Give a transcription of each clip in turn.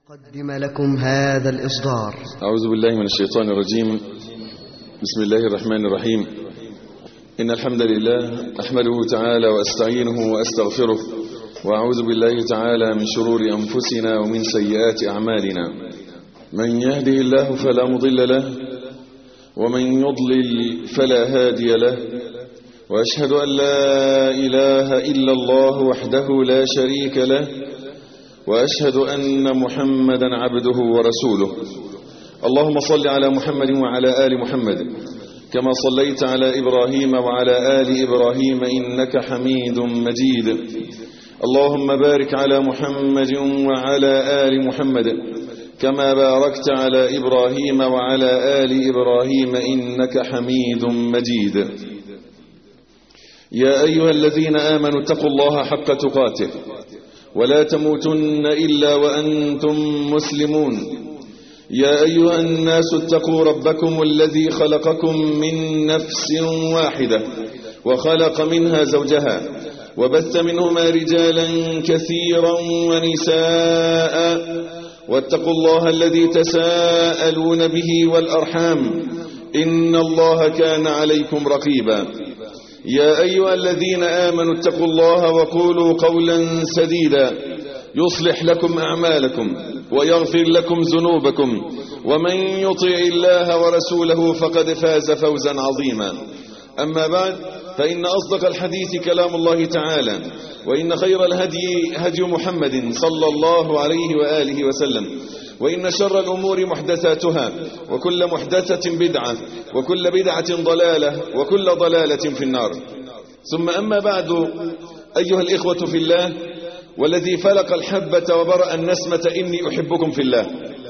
نقدم لكم هذا الإصدار أعوذ بالله من الشيطان الرجيم بسم الله الرحمن الرحيم إن الحمد لله أحمده تعالى وأستعينه وأستغفره وأعوذ بالله تعالى من شرور أنفسنا ومن سيئات أعمالنا من يهده الله فلا مضل له ومن يضلل فلا هادي له وأشهد أن لا إله إلا الله وحده لا شريك له وأشهد أن محمدا عبده ورسوله اللهم صل على محمد وعلى آل محمد كما صليت على إبراهيم وعلى آل إبراهيم إنك حميد مجيد اللهم بارك على محمد وعلى آل محمد كما باركت على إبراهيم وعلى آل إبراهيم إنك حميد مجيد يا أيها الذين آمنوا اتقوا الله حق تقاته ولا تموتن إلا وأنتم مسلمون يا أيها الناس اتقوا ربكم الذي خلقكم من نفس واحدة وخلق منها زوجها وبث منهما رجالا كثيرا ونساء واتقوا الله الذي تساءلون به والأرحام إن الله كان عليكم رقيبا يا أيها الذين آمنوا اتقوا الله وقولوا قولا سديدا يصلح لكم أعمالكم ويغفر لكم ذنوبكم ومن يطع الله ورسوله فقد فاز فوزا عظيما أما بعد فإن أصدق الحديث كلام الله تعالى وإن خير الهدي هدي محمد صلى الله عليه وآله وسلم وإن شر الأمور محدثاتها وكل محدثة بدعة وكل بدعة ضلالة وكل ضلالة في النار ثم أما بعد أيها الإخوة في الله والذي فلق الحبة وبرأ النسمة إني أحبكم في الله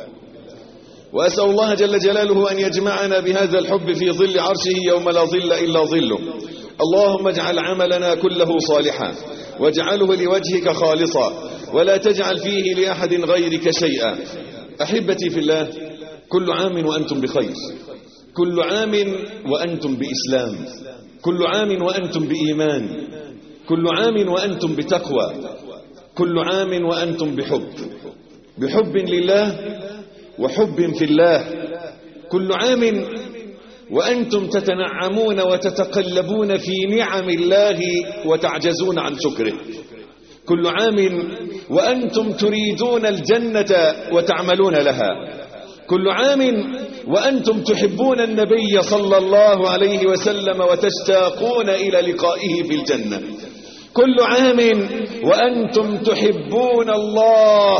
وأسأل الله جل جلاله أن يجمعنا بهذا الحب في ظل عرشه يوم لا ظل إلا ظله اللهم اجعل عملنا كله صالحا واجعله لوجهك خالصا ولا تجعل فيه لأحد غيرك شيئا أحبتي في الله كل عام وأنتم بخير كل عام وأنتم بإسلام كل عام وأنتم بإيمان كل عام وأنتم بتقوى كل عام وأنتم بحب بحب لله وحب في الله كل عام وأنتم تتنعمون وتتقلبون في نعم الله وتعجزون عن شكره كل عام وأنتم تريدون الجنة وتعملون لها كل عام وأنتم تحبون النبي صلى الله عليه وسلم وتشتاقون إلى لقائه في الجنة كل عام وأنتم تحبون الله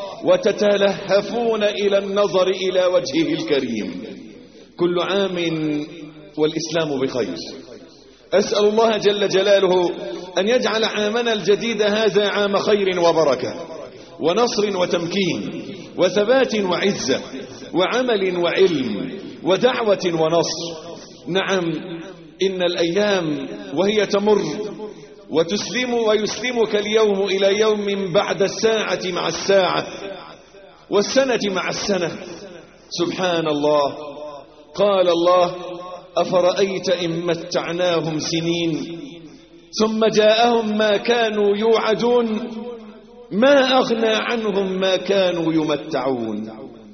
وتتلهفون إلى النظر إلى وجهه الكريم كل عام والإسلام بخير أسأل الله جل جلاله أن يجعل عامنا الجديد هذا عام خير وبركة ونصر وتمكين وثبات وعزة وعمل وعلم ودعوة ونصر نعم إن الأيام وهي تمر وتسلم ويسلمك اليوم إلى يوم بعد الساعة مع الساعة والسنة مع السنة سبحان الله قال الله أفرأيت إن متعناهم سنين ثم جاءهم ما كانوا يوعدون ما أغنى عنهم ما كانوا يمتعون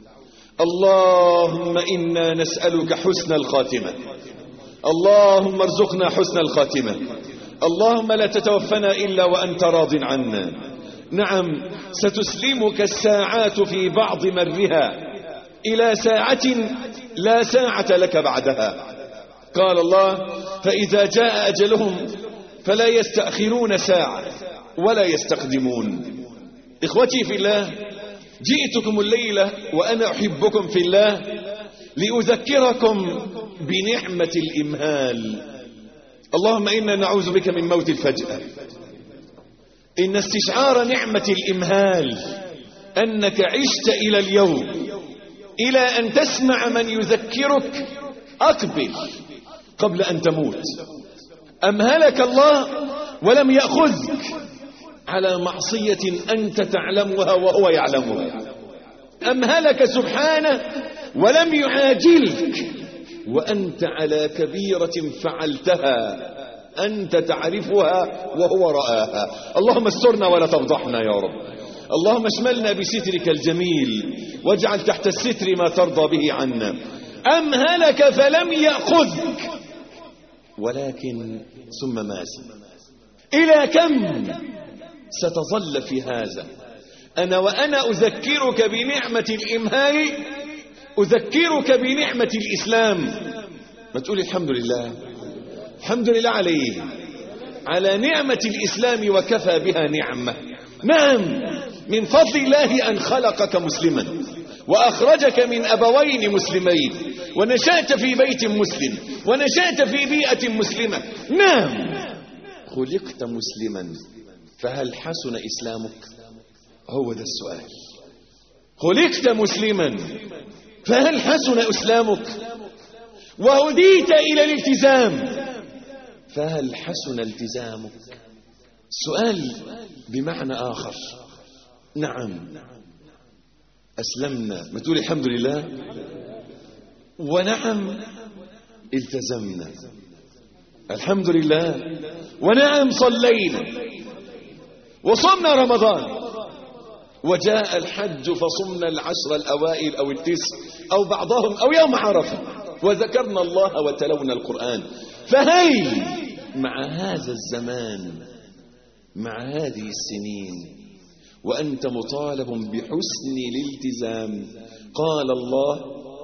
اللهم إنا نسألك حسن الخاتمة اللهم ارزقنا حسن الخاتمة اللهم لا تتوفنا إلا وأنت راض عنا نعم ستسلمك الساعات في بعض مرها إلى ساعة لا ساعة لك بعدها قال الله فإذا جاء أجلهم فلا يستأخرون ساعة ولا يستقدمون إخوتي في الله جئتكم الليلة وأنا أحبكم في الله لأذكركم بنعمة الإمهال اللهم إنا نعوذ بك من موت الفجأة إن استشعار نعمة الإمهال أنك عشت إلى اليوم إلى أن تسمع من يذكرك أقبل قبل أن تموت أمهلك الله ولم يأخذك على معصية أنت تعلمها وهو يعلمها أمهلك سبحانه ولم يعاجلك وأنت على كبيرة فعلتها أنت تعرفها وهو رآها اللهم استرنا ولا تفضحنا يا رب اللهم اشملنا بسترك الجميل واجعل تحت الستر ما ترضى به عنا أم هلك فلم يأخذك ولكن ثم ماذا إلى كم ستظل في هذا أنا وأنا أذكرك بنعمة الإمهال أذكرك بنعمة الإسلام ما تقول الحمد لله الحمد لله عليه على نعمة الإسلام وكفى بها نعمة نعم من فضل الله أن خلقك مسلما وأخرجك من أبوين مسلمين ونشأت في بيت مسلم ونشأت في بيئة مسلمة نعم خلقت مسلما فهل حسن إسلامك هو ده السؤال خلقت مسلما فهل حسن إسلامك وهديت إلى الالتزام فهل حسن التزامك سؤال بمعنى آخر نعم أسلمنا ما تقول الحمد لله ونعم التزمنا الحمد لله ونعم صلينا وصمنا رمضان وجاء الحج فصمنا العشر الأوائل أو التسع أو بعضهم أو يوم عرفة وذكرنا الله وتلونا القرآن فهل مع هذا الزمان مع هذه السنين وأنت مطالب بحسن الالتزام قال الله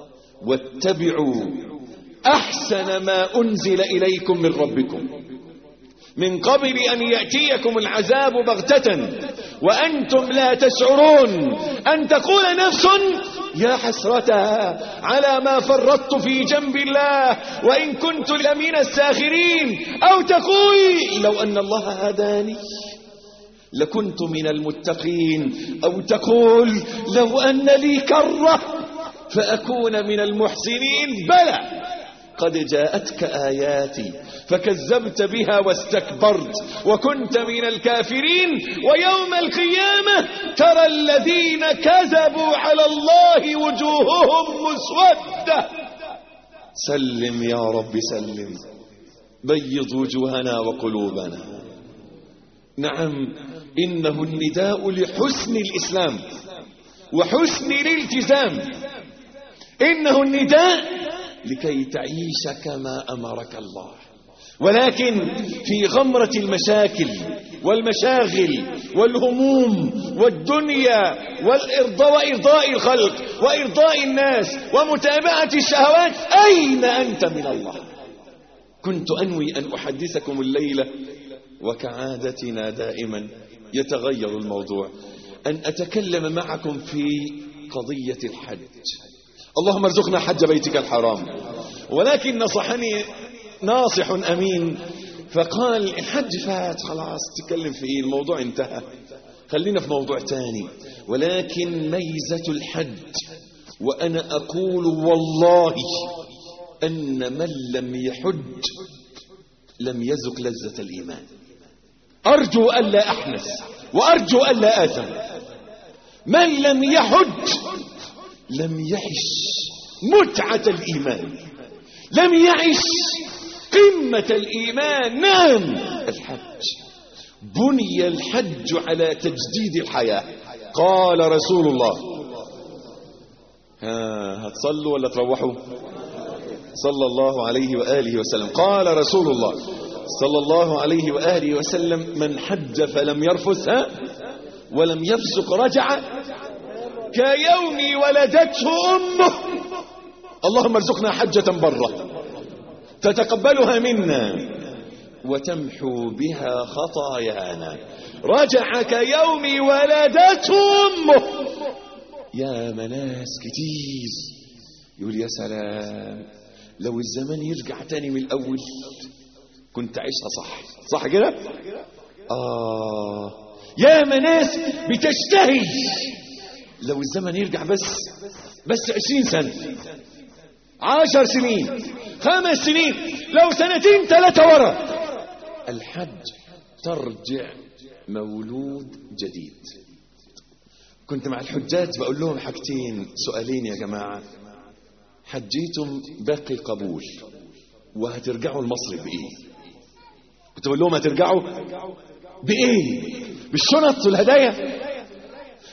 واتبعوا أحسن ما أنزل إليكم من ربكم من قبل أن يأتيكم العذاب بغتة وأنتم لا تشعرون أن تقول نفس يا حسرتها على ما فرطت في جنب الله وإن كنت لمن الساخرين أو تقول لو أن الله هداني لكنت من المتقين أو تقول لو أن لي كرة فأكون من المحسنين بلى قد جاءتك آياتي فكذبت بها واستكبرت وكنت من الكافرين ويوم القيامة ترى الذين كذبوا على الله وجوههم مسودة سلم يا رب سلم بيض وجوهنا وقلوبنا نعم إنه النداء لحسن الإسلام وحسن الالتزام إنه النداء لكي تعيش كما أمرك الله ولكن في غمرة المشاكل والمشاغل والهموم والدنيا والإرضاء وإرضاء الخلق وإرضاء الناس ومتابعة الشهوات أين أنت من الله كنت أنوي أن أحدثكم الليلة وكعادتنا دائما يتغير الموضوع أن أتكلم معكم في قضية الحج اللهم ارزقنا حج بيتك الحرام ولكن نصحني ناصح أمين فقال الحج فات خلاص تكلم في إيه الموضوع انتهى خلينا في موضوع تاني ولكن ميزة الحج وأنا أقول والله أن من لم يحج لم يذق لذة الإيمان أرجو ألا أحنث وأرجو ألا آثم من لم يحج لم يعش متعة الإيمان لم يعش قمة الإيمان نعم الحج بني الحج على تجديد الحياة قال رسول الله ها هتصلوا ولا تروحوا صلى الله عليه وآله وسلم قال رسول الله صلى الله عليه وآله وسلم من حج فلم يرفث ها ولم يفسق رجع كيوم ولدته أمه اللهم ارزقنا حجة برة تتقبلها منا وتمحو بها خطايانا رجع كيوم ولدته أمه يا مناس كتير يقول يا سلام لو الزمان يرجع تاني من الأول كنت عيشها صح صح كده آه يا مناس بتشتهي لو الزمن يرجع بس بس عشرين سنة عشر سنين خمس سنين لو سنتين ثلاثة ورا الحج ترجع مولود جديد كنت مع الحجاج بقول لهم حاجتين سؤالين يا جماعة حجيتم باقي القبول وهترجعوا لمصر بإيه كنت بقول لهم هترجعوا بإيه بالشنط والهدايا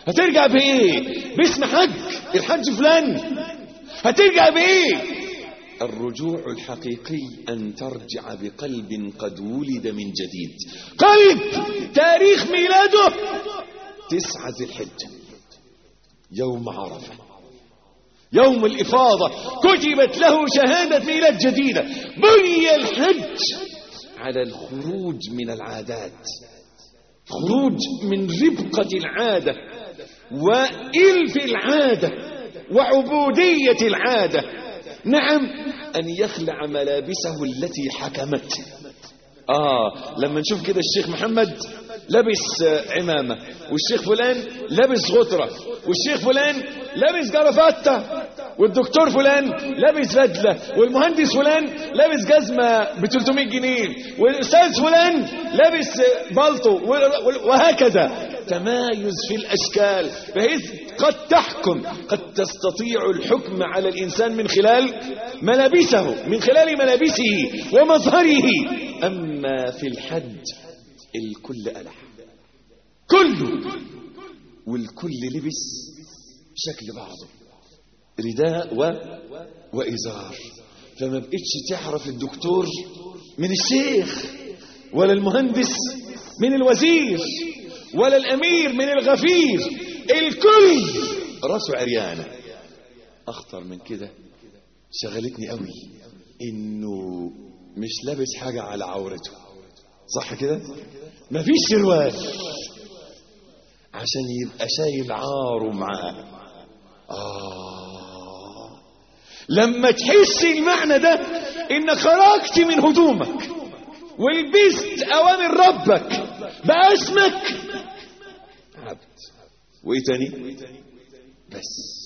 هترجع بايه باسم حج الحج فلان هترجع بايه الرجوع الحقيقي ان ترجع بقلب قد ولد من جديد قلب تاريخ ميلاده تسعة ذي الحجة يوم عرفة يوم الإفاضة كتبت له شهادة ميلاد جديدة بني الحج على الخروج من العادات خروج من ربقة العادة وإلف العادة وعبودية العادة نعم أن يخلع ملابسه التي حكمته آه لما نشوف كده الشيخ محمد لابس عمامة والشيخ فلان لابس غطرة والشيخ فلان لابس جرافته والدكتور فلان لابس بدلة والمهندس فلان لابس جزمة ب 300 جنيه والأستاذ فلان لابس بالطو وهكذا تمايز في الأشكال بحيث قد تحكم قد تستطيع الحكم على الإنسان من خلال ملابسه من خلال ملابسه ومظهره أما في الحج الكل ألح كله والكل لبس شكل بعضه رداء و... وإزار فما بقتش تعرف الدكتور من الشيخ ولا المهندس من الوزير ولا الأمير من الغفير الكل راسه عريانة أخطر من كده شغلتني قوي إنه مش لابس حاجة على عورته صح كده مفيش سروال عشان يبقى شايل عاره معاه آه لما تحس المعنى ده إنك خرجت من هدومك ولبست أوامر ربك بقى اسمك عبد وإيه تاني بس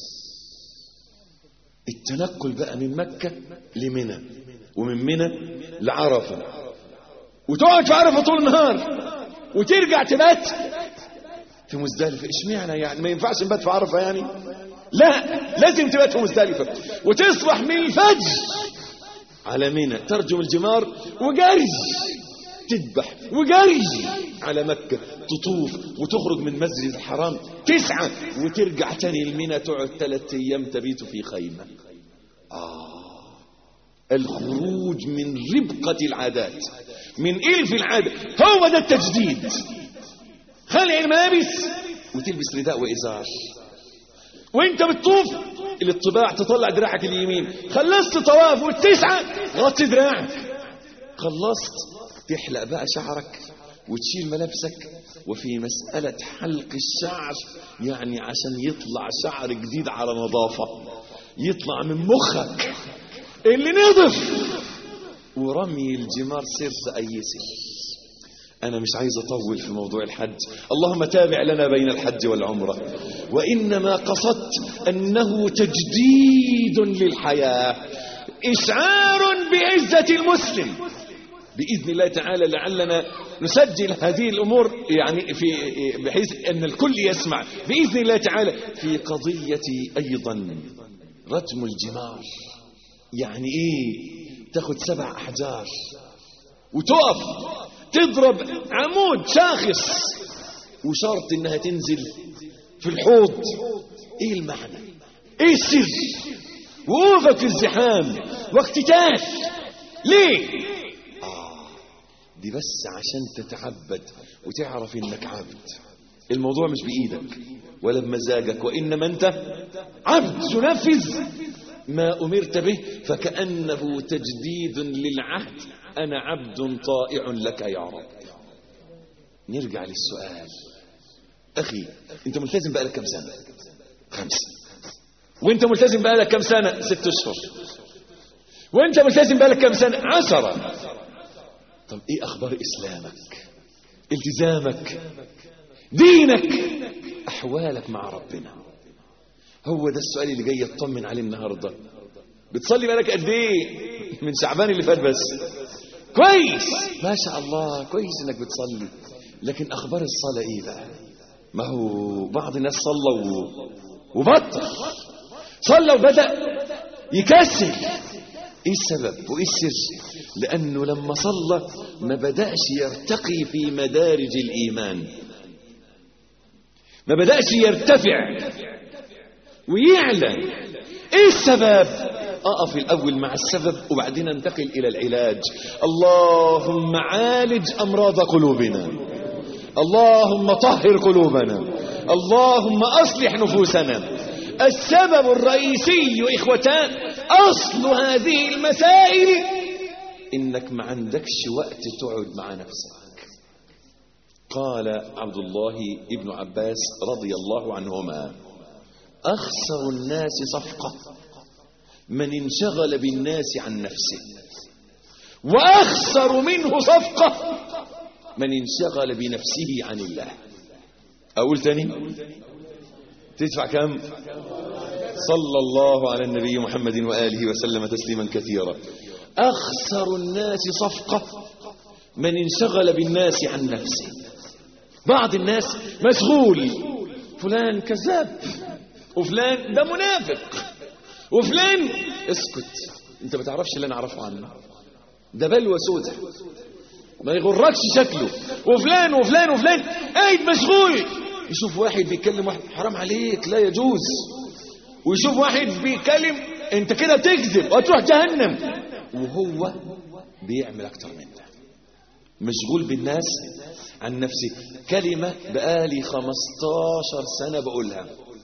التنقل بقى من مكة لمنى ومن منى لعرفة وتقعد في عرفة طول النهار وترجع تبات في مزدلفة اشمعنى يعني ما ينفعش نبات في عرفة يعني لا لازم تبات في مزدلفة وتصبح من الفجر على منى ترجم الجمار وجري تذبح وجري على مكة تطوف وتخرج من مسجد الحرام تسعة وترجع تاني المنى تقعد ثلاثة أيام تبيت في خيمة آه الخروج من ربقة العادات من إلف العادة هو ده التجديد خلع الملابس وتلبس رداء وإزار وانت بتطوف الطباع تطلع دراعك اليمين خلصت طواف والتسعة غطي دراعك خلصت تحلق بقى شعرك وتشيل ملابسك وفي مسألة حلق الشعر يعني عشان يطلع شعر جديد على نظافة يطلع من مخك اللي نضف ورمي الجمار سرس أيسل أنا مش عايز أطول في موضوع الحج اللهم تابع لنا بين الحج والعمرة وإنما قصدت أنه تجديد للحياة إشعار بعزة المسلم بإذن الله تعالى لعلنا نسجل هذه الأمور يعني في بحيث أن الكل يسمع بإذن الله تعالى في قضية أيضا رتم الجمار يعني إيه تاخد سبع أحجار وتقف تضرب عمود شاخص وشرط انها تنزل في الحوض ايه المعنى ايه السر وقوفك في الزحام واقتتال ليه آه دي بس عشان تتعبد وتعرف انك عبد الموضوع مش بايدك ولا بمزاجك وانما انت عبد تنفذ ما امرت به فكانه تجديد للعهد أنا عبد طائع لك يا رب نرجع للسؤال أخي أنت ملتزم بقالك كم سنة خمسة وأنت ملتزم بقالك كم سنة ست أشهر وأنت ملتزم بقالك كم سنة عشرة طب إيه أخبار إسلامك التزامك دينك أحوالك مع ربنا هو ده السؤال اللي جاي يطمن عليه النهارده بتصلي بالك قد ايه من شعبان اللي فات بس كويس ما شاء الله كويس انك بتصلي لكن اخبار الصلاه ايه بقى ما هو بعض الناس صلى و... وبطل صلى وبدا يكسل ايه السبب وايه السر لانه لما صلى ما بداش يرتقي في مدارج الايمان ما بدأش يرتفع ويعلى ايه السبب اقف الاول مع السبب وبعدين انتقل الى العلاج اللهم عالج امراض قلوبنا اللهم طهر قلوبنا اللهم اصلح نفوسنا السبب الرئيسي اخوتان اصل هذه المسائل انك ما عندكش وقت تقعد مع نفسك قال عبد الله ابن عباس رضي الله عنهما أخسر الناس صفقة من انشغل بالناس عن نفسه وأخسر منه صفقة من انشغل بنفسه عن الله أقول تاني تدفع كم صلى الله على النبي محمد وآله وسلم تسليما كثيرا أخسر الناس صفقة من انشغل بالناس عن نفسه بعض الناس مشغول فلان كذاب وفلان ده منافق وفلان اسكت انت ما تعرفش اللي انا اعرفه عنه ده بلوى سودة ما يغركش شكله وفلان وفلان وفلان قاعد مشغول يشوف واحد بيتكلم واحد حرام عليك لا يجوز ويشوف واحد بيتكلم انت كده تكذب وتروح جهنم وهو بيعمل اكتر من ده مشغول بالناس عن نفسه كلمة بقالي 15 سنة بقولها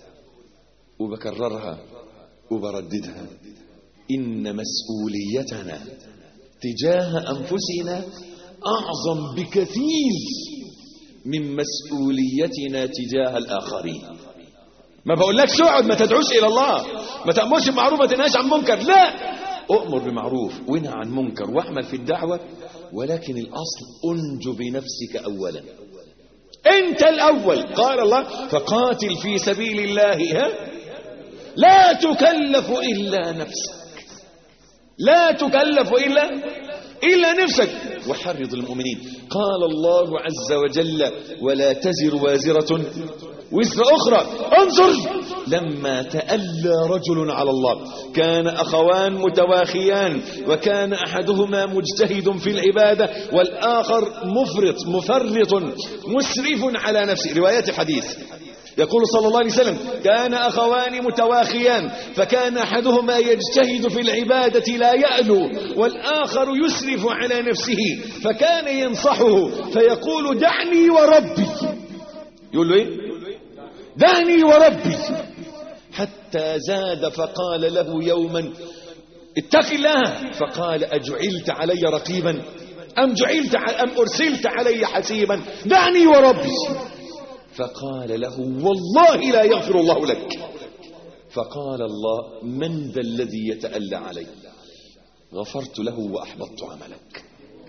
وبكررها وبرددها إن مسؤوليتنا تجاه أنفسنا أعظم بكثير من مسؤوليتنا تجاه الآخرين ما بقولكش اقعد ما تدعوش إلى الله ما تأمرش بمعروف ما تنهاش عن منكر لا أؤمر بمعروف وانهى عن منكر واعمل في الدعوة ولكن الأصل أنج بنفسك أولا أنت الأول قال الله فقاتل في سبيل الله ها لا تكلف إلا نفسك لا تكلف إلا إلا نفسك وحرض المؤمنين قال الله عز وجل ولا تزر وازرة وزر أخرى انظر لما تألى رجل على الله كان أخوان متواخيان وكان أحدهما مجتهد في العبادة والآخر مفرط مفرط مسرف على نفسه روايات حديث يقول صلى الله عليه وسلم كان أخوان متواخيان فكان أحدهما يجتهد في العبادة لا يألو والآخر يسرف على نفسه فكان ينصحه فيقول دعني وربي يقول له إيه دعني وربي حتى زاد فقال له يوما اتق الله فقال أجعلت علي رقيبا أم جعلت أم أرسلت علي حسيبا دعني وربي فقال له والله لا يغفر الله لك فقال الله من ذا الذي يتألى علي غفرت له وأحبطت عملك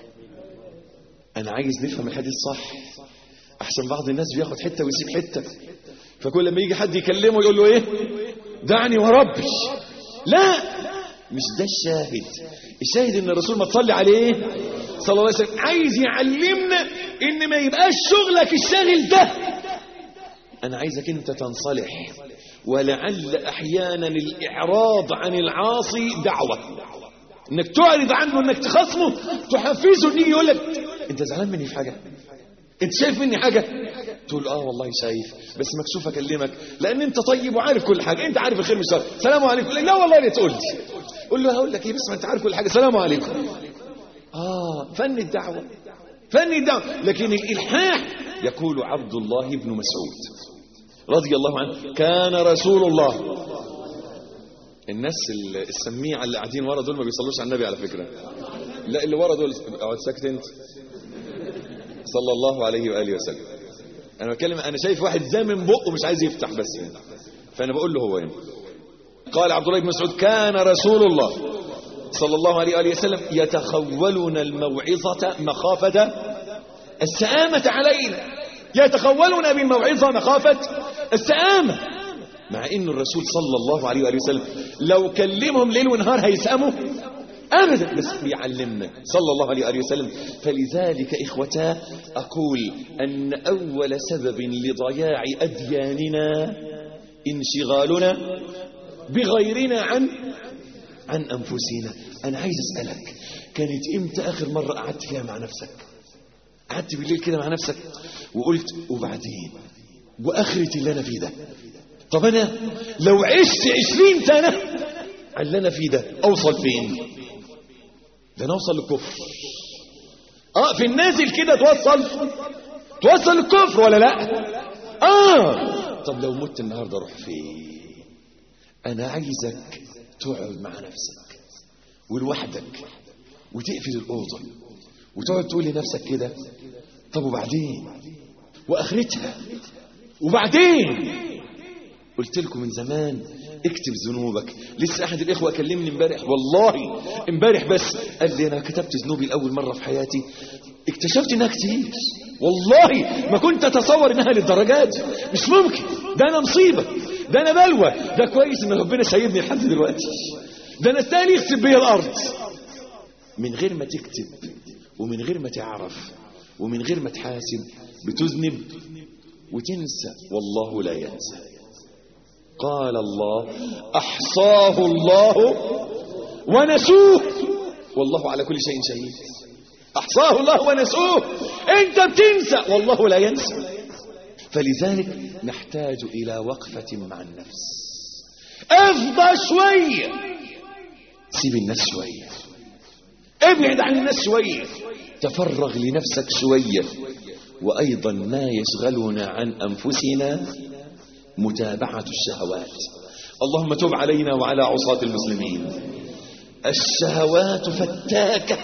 أنا عايز نفهم الحديث صح أحسن بعض الناس بياخد حتة ويسيب حتة فكل لما يجي حد يكلمه يقول له إيه دعني وربي لا مش ده الشاهد الشاهد ان الرسول ما تصلي عليه صلى الله عليه وسلم عايز يعلمنا ان ما يبقاش شغلك الشاغل ده انا عايزك انت تنصلح ولعل احيانا الاعراض عن العاصي دعوة انك تعرض عنه انك تخصمه تحفزه انه يقول لك انت زعلان مني في حاجة انت شايف مني حاجة تقول اه والله شايف بس مكسوف اكلمك لان انت طيب وعارف كل حاجة انت عارف الخير من الشر سلام عليكم لا والله لا تقول لي قول له هقول لك ايه بس ما انت عارف كل حاجة سلام عليكم اه فن الدعوة فن الدعوة لكن الالحاح يقول عبد الله بن مسعود رضي الله عنه كان رسول الله الناس السميعة اللي قاعدين ورا دول ما بيصلوش على النبي على فكرة لا اللي ورا دول اقعد ساكت انت صلى الله عليه وآله وسلم انا بتكلم انا شايف واحد زامن بقه مش عايز يفتح بس يعني. فانا بقول له هو يعني. قال عبد الله بن مسعود كان رسول الله صلى الله عليه وآله وسلم يتخولنا الموعظة مخافة السآمة علينا يتخولنا بالموعظة مخافة السآمة مع ان الرسول صلى الله عليه وآله وسلم لو كلمهم ليل ونهار هيسأموا أبدا بس بيعلمنا صلى الله عليه وآله وسلم فلذلك إخوتا أقول أن أول سبب لضياع أدياننا انشغالنا بغيرنا عن عن أنفسنا أنا عايز أسألك كانت إمتى آخر مرة قعدت فيها مع نفسك قعدت بالليل كده مع نفسك وقلت وبعدين واخرتي اللي انا فيه ده طب انا لو عشت عشرين سنة على اللي انا فيه ده اوصل فين ده انا اوصل للكفر اه في النازل كده توصل توصل للكفر ولا لا اه طب لو مت النهارده اروح فين انا عايزك تقعد مع نفسك ولوحدك وتقفل الاوضه وتقعد تقول لنفسك كده طب وبعدين واخرتها وبعدين قلت لكم من زمان اكتب ذنوبك لسه احد الاخوه كلمني امبارح والله امبارح بس قال لي انا كتبت ذنوبي لاول مره في حياتي اكتشفت انها كتير والله ما كنت اتصور انها للدرجات مش ممكن ده انا مصيبه ده انا بلوى ده كويس ان ربنا سايبني لحد دلوقتي ده انا استاهل يخسف بيا الارض من غير ما تكتب ومن غير ما تعرف ومن غير ما تحاسب بتذنب وتنسى والله لا ينسى قال الله احصاه الله ونسوه والله على كل شيء شهيد احصاه الله ونسوه انت بتنسى والله لا ينسى فلذلك نحتاج الى وقفه مع النفس افضى شويه سيب الناس شويه ابعد عن الناس شويه تفرغ لنفسك شويه وايضا ما يشغلنا عن انفسنا متابعه الشهوات اللهم تب علينا وعلى عصاه المسلمين الشهوات فتاكه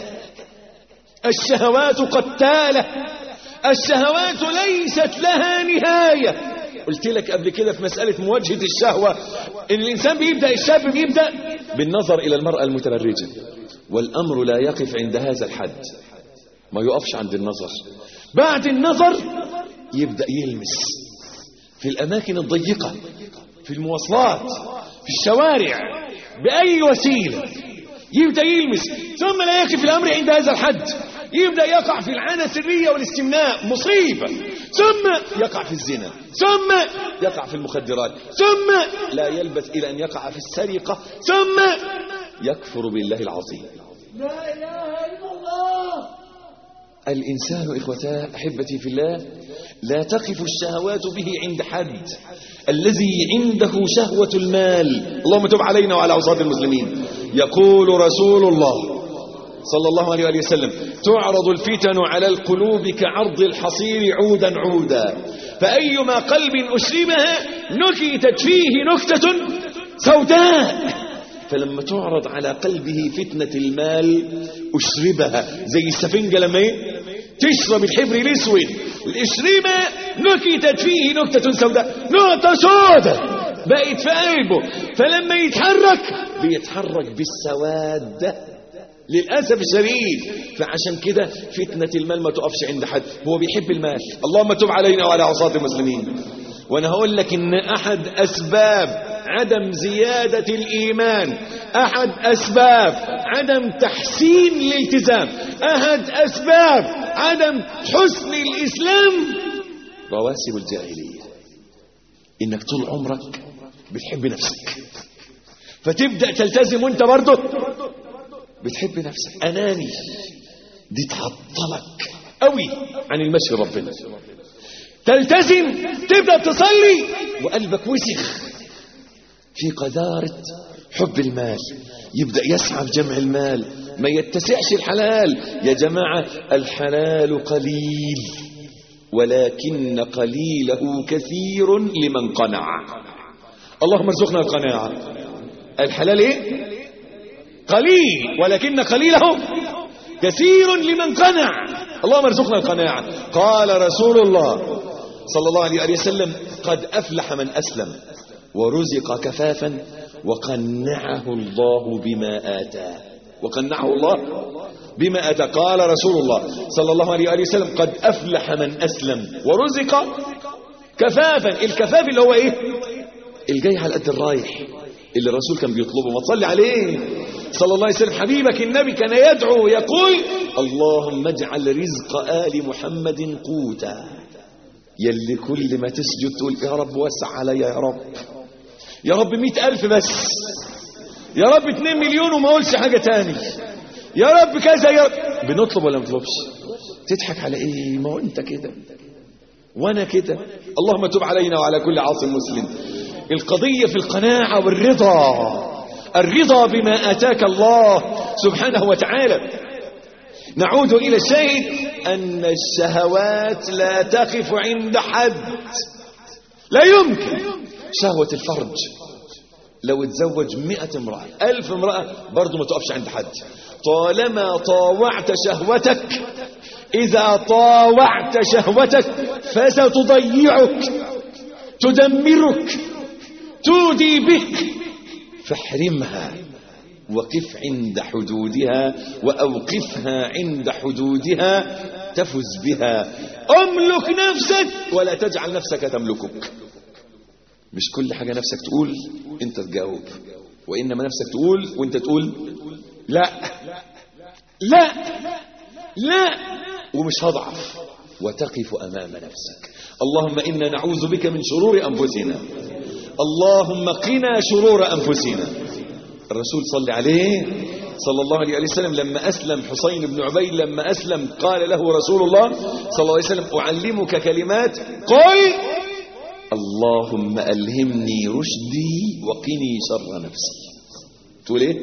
الشهوات قتاله الشهوات ليست لها نهايه قلت لك قبل كده في مسألة مواجهة الشهوة إن الإنسان بيبدأ الشاب بيبدأ بالنظر إلى المرأة المتبرجة والأمر لا يقف عند هذا الحد ما يقفش عند النظر بعد النظر يبدأ يلمس في الأماكن الضيقة في المواصلات في الشوارع بأي وسيلة يبدأ يلمس ثم لا يقف الأمر عند هذا الحد يبدأ يقع في العانة السرية والاستمناء مصيبة ثم يقع في الزنا ثم يقع في المخدرات ثم لا يلبث إلى أن يقع في السرقة ثم يكفر بالله العظيم لا إله إلا الله الإنسان إخوتاه أحبتي في الله لا تقف الشهوات به عند حد الذي عنده شهوة المال اللهم تب علينا وعلى عصاة المسلمين يقول رسول الله صلى الله عليه وآله وسلم تعرض الفتن على القلوب كعرض الحصير عودا عودا فأيما قلب أشربها نكتت فيه نكتة سوداء فلما تعرض على قلبه فتنة المال أشربها زي السفنجة لما ايه تشرب الحبر الاسود الاشربة نكتت فيه نكتة سوداء نقطة سوداء بقت في قلبه فلما يتحرك بيتحرك بالسواد للأسف الشديد فعشان كده فتنة المال ما تقفش عند حد هو بيحب المال اللهم تب علينا وعلى عصاة المسلمين وانا هقول لك ان احد اسباب عدم زيادة الايمان احد اسباب عدم تحسين الالتزام احد اسباب عدم حسن الاسلام رواسب الجاهلية انك طول عمرك بتحب نفسك فتبدأ تلتزم وانت برضه بتحب نفسك اناني دي تعطلك قوي عن المشي ربنا تلتزم تبدأ تصلي وقلبك وسخ في قذارة حب المال يبدأ يسعى في جمع المال ما يتسعش الحلال يا جماعة الحلال قليل ولكن قليله كثير لمن قنع اللهم ارزقنا القناعة الحلال ايه قليل ولكن قليله كثير لمن قنع اللهم ارزقنا القناعة قال رسول الله صلى الله عليه وسلم قد أفلح من أسلم ورزق كفافا وقنعه الله بما آتاه وقنعه الله بما آتاه قال رسول الله صلى الله عليه وسلم قد أفلح من أسلم ورزق كفافا الكفاف اللي هو إيه الجاي على قد الرايح اللي الرسول كان بيطلبه ما تصلي عليه صلى الله عليه وسلم حبيبك النبي كان يدعو يقول اللهم اجعل رزق آل محمد قوتا يلي كل ما تسجد تقول يا رب وسع علي يا رب يا رب مئة ألف بس يا رب اتنين مليون وما اقولش حاجة تاني يا رب كذا يا رب بنطلب ولا ما نطلبش تضحك على ايه ما هو انت كده وانا كده اللهم تب علينا وعلى كل عاص مسلم القضية في القناعة والرضا الرضا بما اتاك الله سبحانه وتعالى نعود الى الشاهد ان الشهوات لا تقف عند حد لا يمكن شهوة الفرج لو اتزوج مئة امرأة ألف امرأة برضو ما تقفش عند حد طالما طاوعت شهوتك إذا طاوعت شهوتك فستضيعك تدمرك تودي بك فاحرمها وقف عند حدودها وأوقفها عند حدودها تفز بها أملك نفسك ولا تجعل نفسك تملكك مش كل حاجة نفسك تقول انت تجاوب وإنما نفسك تقول وانت تقول لا لا لا ومش هضعف وتقف أمام نفسك اللهم إنا نعوذ بك من شرور أنفسنا اللهم قنا شرور أنفسنا الرسول صلى عليه صلى الله عليه وسلم لما أسلم حسين بن عبيد لما أسلم قال له رسول الله صلى الله عليه وسلم أعلمك كلمات قل اللهم ألهمني رشدي وقني شر نفسي تقول ايه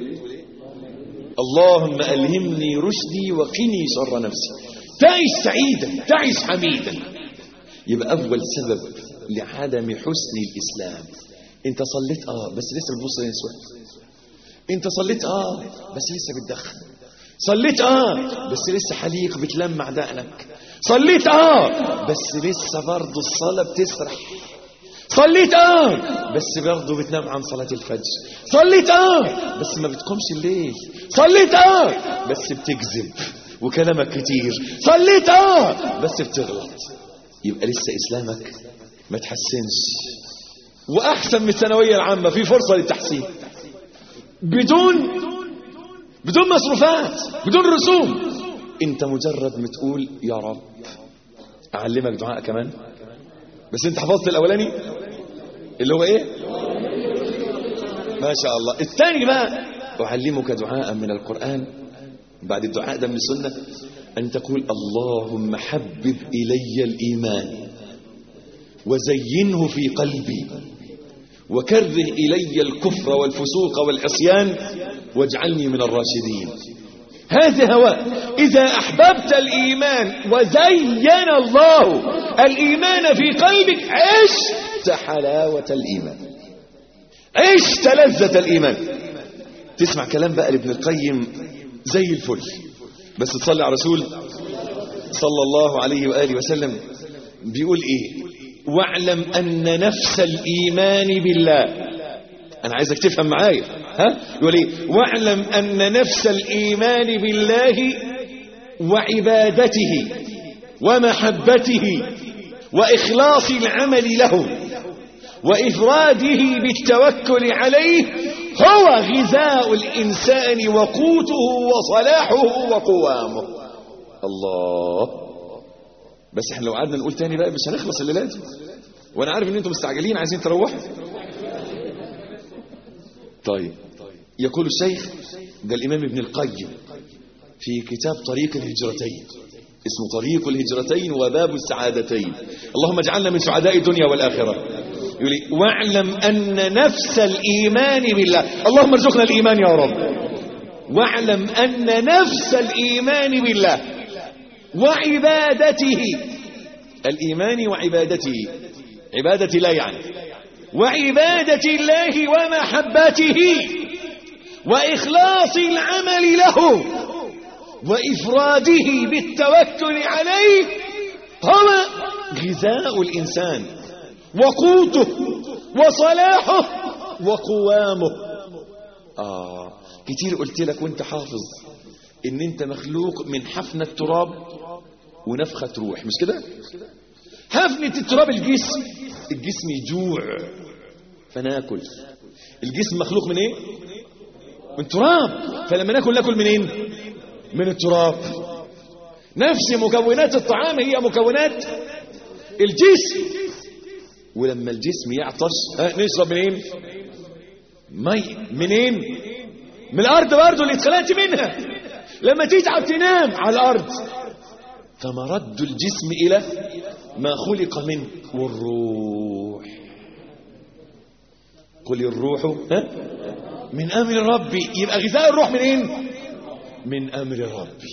اللهم ألهمني رشدي وقني شر نفسي تعيش سعيدا تعيش حميدا يبقى أول سبب لعدم حسن الإسلام انت صليت اه بس لسه بتبص للنسوان انت صليت اه بس لسه بتدخن صليت اه بس لسه حليق بتلمع دقنك صليت اه بس لسه برضه الصلاة بتسرح صليت اه بس برضه بتنام عن صلاة الفجر صليت اه بس ما بتقومش الليل صليت اه بس بتكذب وكلامك كتير صليت اه بس بتغلط يبقى لسه اسلامك ما تحسنش واحسن من الثانويه العامه في فرصه للتحسين بدون بدون مصروفات بدون رسوم انت مجرد ما تقول يا رب اعلمك دعاء كمان بس انت حفظت الاولاني اللي هو ايه ما شاء الله الثاني بقى اعلمك دعاء من القران بعد الدعاء ده من السنه ان تقول اللهم حبب الي الايمان وزينه في قلبي وكره إلي الكفر والفسوق والعصيان واجعلني من الراشدين هذا هو إذا أحببت الإيمان وزين الله الإيمان في قلبك عشت حلاوة الإيمان عشت لذة الإيمان تسمع كلام بقى لابن القيم زي الفل بس تصلي على رسول صلى الله عليه وآله وسلم بيقول إيه واعلم أن نفس الإيمان بالله أنا عايزك تفهم معايا ها يقول إيه واعلم أن نفس الإيمان بالله وعبادته ومحبته وإخلاص العمل له وإفراده بالتوكل عليه هو غذاء الإنسان وقوته وصلاحه وقوامه الله بس احنا لو قعدنا نقول تاني بقى مش هنخلص الليله دي وانا عارف ان انتم مستعجلين عايزين تروحوا طيب يقول الشيخ ده الامام ابن القيم في كتاب طريق الهجرتين اسمه طريق الهجرتين وباب السعادتين اللهم اجعلنا من سعداء الدنيا والاخره يقول لي واعلم ان نفس الايمان بالله اللهم ارزقنا الايمان يا رب واعلم ان نفس الايمان بالله وعبادته الإيمان وعبادته عبادة الله يعني وعبادة الله ومحبته وإخلاص العمل له وإفراده بالتوكل عليه هو غذاء الإنسان وقوته وصلاحه وقوامه آه كتير قلت لك وانت حافظ ان انت مخلوق من حفنة تراب ونفخة روح مش كده حفنة التراب الجسم الجسم يجوع فناكل الجسم مخلوق من ايه من تراب فلما ناكل ناكل منين من التراب نفس مكونات الطعام هي مكونات الجسم ولما الجسم يعطش ها نشرب منين مي منين من الارض برضه اللي اتخلقت منها لما تتعب تنام على الارض فمرد الجسم الى ما خلق منه والروح قل الروح ها من امر ربي يبقى غذاء الروح منين من امر ربي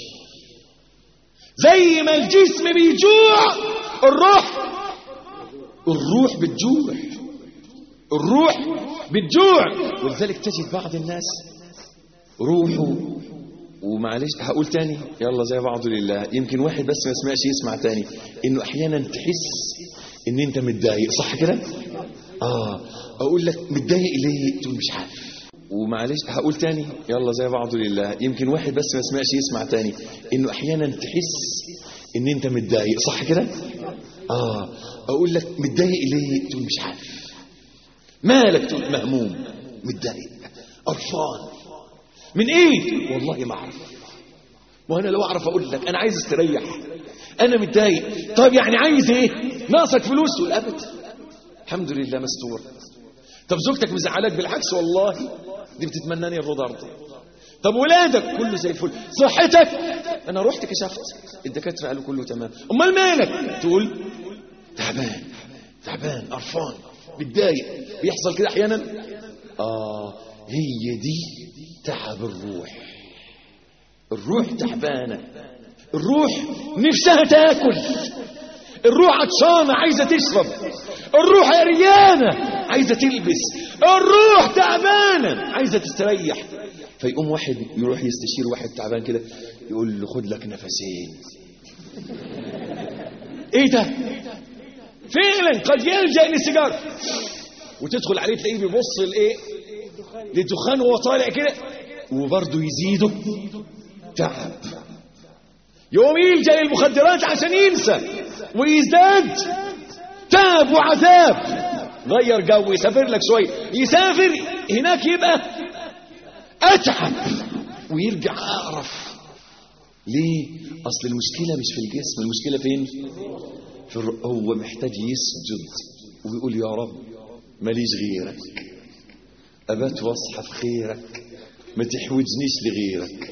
زي ما الجسم بيجوع الروح الروح بتجوع الروح بتجوع ولذلك تجد بعض الناس روحه ومعلش هقول تاني يلا زي بعض لله يمكن واحد بس ما يسمعش يسمع تاني انه احيانا تحس ان انت متضايق صح كده اه اقول لك متضايق ليه تقول مش عارف ومعلش هقول تاني يلا زي بعض لله يمكن واحد بس ما يسمعش يسمع تاني انه احيانا تحس ان انت متضايق صح كده اه اقول لك متضايق ليه تقول مش عارف مالك تقول مهموم متضايق قرفان من ايه والله ما اعرف وانا لو اعرف اقول لك انا عايز استريح انا متضايق طب يعني عايز ايه ناقصك فلوس تقول ابدا الحمد لله مستور طب زوجتك مزعلاك بالعكس والله دي بتتمناني الرضا ارضى طب ولادك كله زي الفل صحتك انا رحت كشفت الدكاتره قالوا كله تمام امال مالك تقول تعبان تعبان قرفان متضايق بيحصل كده احيانا اه هي دي تعب الروح الروح تعبانه الروح نفسها تاكل الروح عطشانه عايزه تشرب الروح عريانه عايزه تلبس الروح تعبانه عايزه تستريح فيقوم واحد يروح يستشير واحد تعبان كده يقول له خد لك نفسين ايه ده فعلا قد يلجا للسيجاره وتدخل عليه تلاقيه بيبص لايه للدخان وهو طالع كده وبرضه يزيده تعب يقوم يلجا للمخدرات عشان ينسى ويزداد تعب وعذاب غير جو يسافر لك شويه يسافر هناك يبقى اتعب ويرجع اقرف ليه اصل المشكله مش في الجسم المشكله فين في الر... هو محتاج يسجد ويقول يا رب ماليش غيرك ابات واصحى في خيرك ما تحوجنيش لغيرك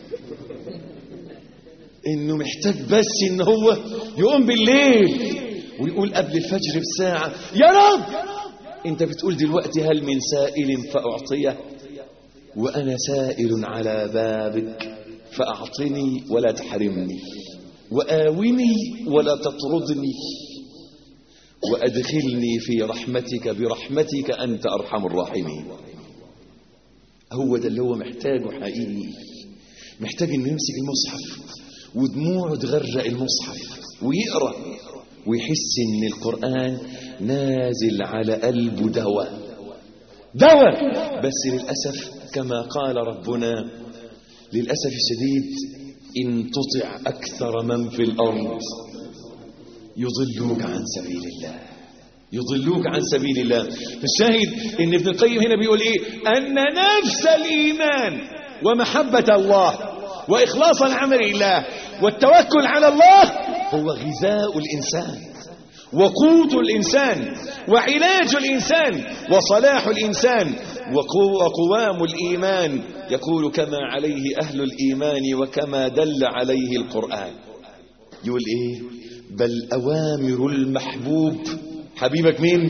انه محتاج بس ان هو يقوم بالليل ويقول قبل الفجر بساعة يا رب انت بتقول دلوقتي هل من سائل فأعطيه وأنا سائل على بابك فأعطني ولا تحرمني وآوني ولا تطردني وأدخلني في رحمتك برحمتك أنت أرحم الراحمين هو ده اللي هو محتاجه حقيقي محتاج انه يمسك المصحف ودموعه تغرق المصحف ويقرأ ويحس ان القرآن نازل على قلبه دواء دواء بس للأسف كما قال ربنا للأسف الشديد إن تطع أكثر من في الأرض يضلوك عن سبيل الله يضلوك عن سبيل الله فالشاهد ان ابن القيم هنا بيقول ايه ان نفس الايمان ومحبة الله واخلاص العمل لله والتوكل على الله هو غذاء الانسان وقوت الانسان وعلاج الانسان وصلاح الانسان وقوام الايمان يقول كما عليه اهل الايمان وكما دل عليه القران يقول ايه بل اوامر المحبوب حبيبك مين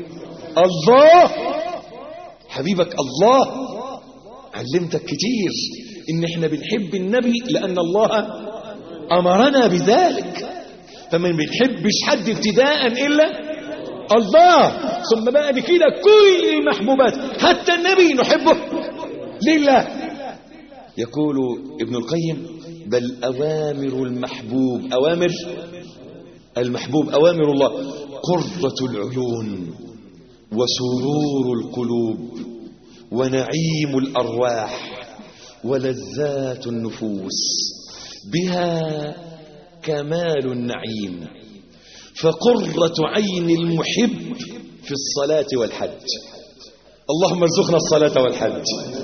الله حبيبك الله علمتك كتير ان احنا بنحب النبي لان الله امرنا بذلك فما بنحبش حد ابتداء الا الله ثم بعد كده كل المحبوبات حتى النبي نحبه لله يقول ابن القيم بل اوامر المحبوب اوامر المحبوب اوامر الله قرة العيون وسرور القلوب ونعيم الأرواح ولذات النفوس بها كمال النعيم فقرة عين المحب في الصلاة والحج اللهم ارزقنا الصلاة والحج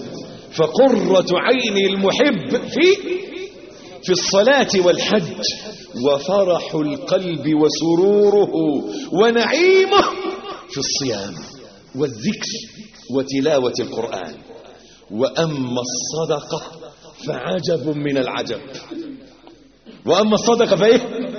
فقرة عين المحب في في الصلاة والحج وفرح القلب وسروره ونعيمه في الصيام والذكر وتلاوة القرآن وأما الصدقة فعجب من العجب وأما الصدقة فإيه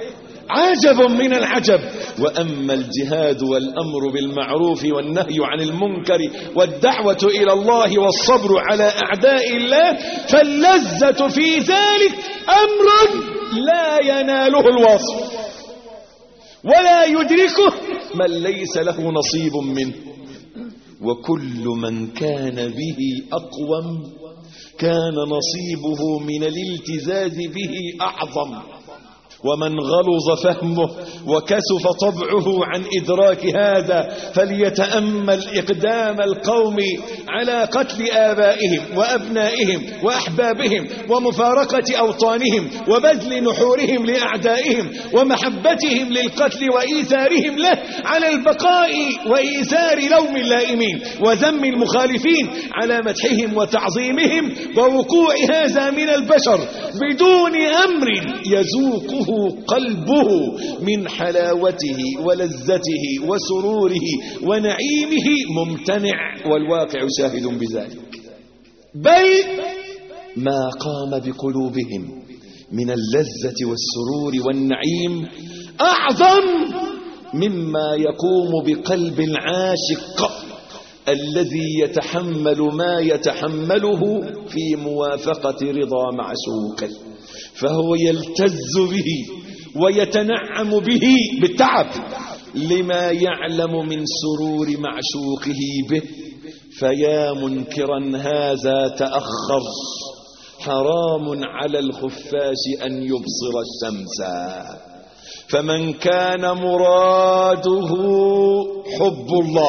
عجب من العجب وأما الجهاد والأمر بالمعروف والنهي عن المنكر والدعوة إلى الله والصبر على أعداء الله فاللذة في ذلك أمر لا يناله الوصف ولا يدركه من ليس له نصيب منه وكل من كان به أقوم كان نصيبه من الالتزاز به أعظم ومن غلظ فهمه وكسف طبعه عن إدراك هذا فليتأمل إقدام القوم على قتل آبائهم وأبنائهم وأحبابهم ومفارقة أوطانهم وبذل نحورهم لأعدائهم ومحبتهم للقتل وإيثارهم له على البقاء وإيثار لوم اللائمين وذم المخالفين على مدحهم وتعظيمهم ووقوع هذا من البشر بدون أمر يذوقه قلبه من حلاوته ولذته وسروره ونعيمه ممتنع والواقع شاهد بذلك بل ما قام بقلوبهم من اللذة والسرور والنعيم أعظم مما يقوم بقلب العاشق الذي يتحمل ما يتحمله في موافقة رضا معشوقه فهو يلتز به ويتنعم به بالتعب لما يعلم من سرور معشوقه به فيا منكرا هذا تأخر حرام على الخفاش أن يبصر الشمس فمن كان مراده حب الله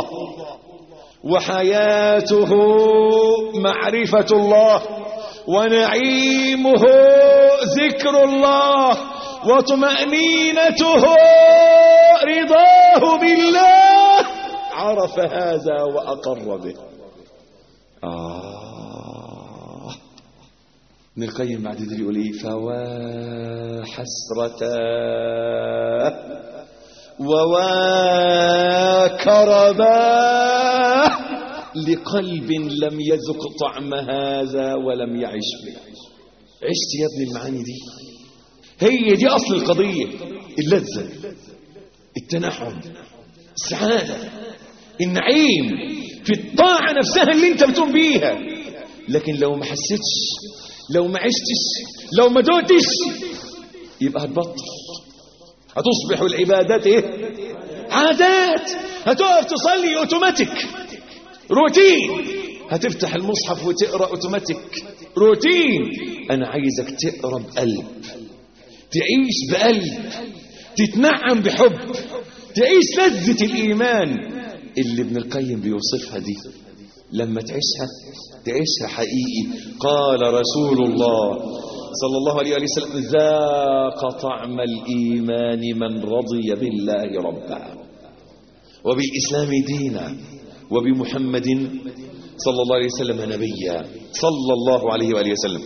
وحياته معرفة الله ونعيمه ذكر الله وطمأنينته رضاه بالله عرف هذا وأقر به آه ابن القيم بعد ذلك يقول ايه فوا حسرة ووا كربا لقلب لم يذق طعم هذا ولم يعش به عشت يا ابن المعاني دي هي دي أصل القضية اللذة التنعم السعادة النعيم في الطاعة نفسها اللي انت بتقوم بيها لكن لو ما حسيتش لو ما عشتش لو ما دوتش يبقى هتبطل هتصبح العبادات ايه عادات هتقف تصلي اوتوماتيك روتين هتفتح المصحف وتقرا اوتوماتيك روتين انا عايزك تقرا بقلب تعيش بقلب تتنعم بحب تعيش لذة الإيمان اللي ابن القيم بيوصفها دي لما تعيشها تعيشها حقيقي قال رسول الله صلى الله عليه وسلم ذاق طعم الإيمان من رضي بالله ربا وبالإسلام دينا وبمحمد صلى الله عليه وسلم نبيا صلى الله عليه وآله وسلم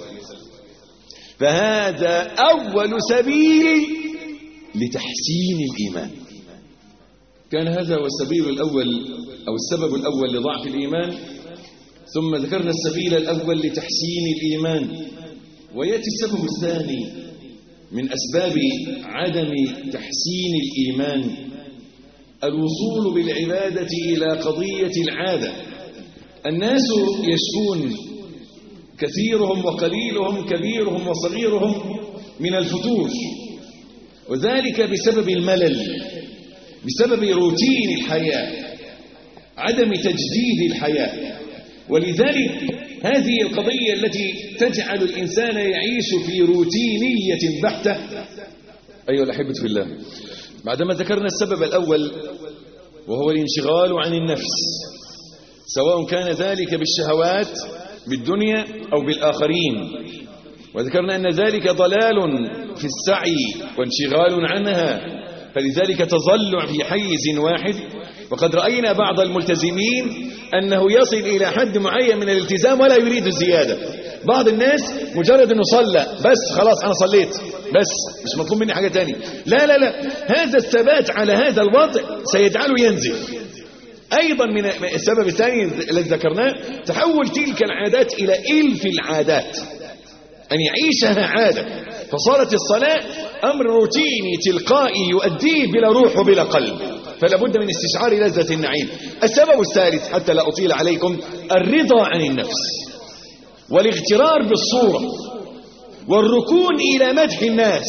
فهذا أول سبيل لتحسين الإيمان كان هذا هو السبيل الأول أو السبب الأول لضعف الإيمان ثم ذكرنا السبيل الأول لتحسين الإيمان ويأتي السبب الثاني من أسباب عدم تحسين الإيمان الوصول بالعبادة إلى قضية العادة الناس يشكون كثيرهم وقليلهم كبيرهم وصغيرهم من الفتور وذلك بسبب الملل بسبب روتين الحياة عدم تجديد الحياة ولذلك هذه القضية التي تجعل الإنسان يعيش في روتينية بحتة أيها الأحبة في الله بعدما ذكرنا السبب الأول وهو الانشغال عن النفس سواء كان ذلك بالشهوات بالدنيا أو بالآخرين وذكرنا أن ذلك ضلال في السعي وانشغال عنها فلذلك تظل في حيز واحد وقد رأينا بعض الملتزمين أنه يصل إلى حد معين من الالتزام ولا يريد الزيادة بعض الناس مجرد أنه صلى بس خلاص أنا صليت بس مش مطلوب مني حاجة تانية لا لا لا هذا الثبات على هذا الوضع سيجعله ينزل أيضا من السبب الثاني الذي ذكرناه تحول تلك العادات إلى إلف العادات أن يعيشها عادة فصارت الصلاة أمر روتيني تلقائي يؤديه بلا روح وبلا قلب فلا بد من استشعار لذة النعيم السبب الثالث حتى لا أطيل عليكم الرضا عن النفس والاغترار بالصورة والركون إلى مدح الناس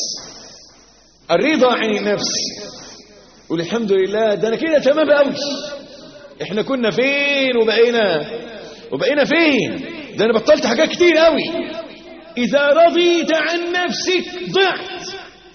الرضا عن النفس قول الحمد لله ده أنا كده تمام قوي احنا كنا فين وبقينا وبقينا فين ده أنا بطلت حاجات كتير قوي إذا رضيت عن نفسك ضعت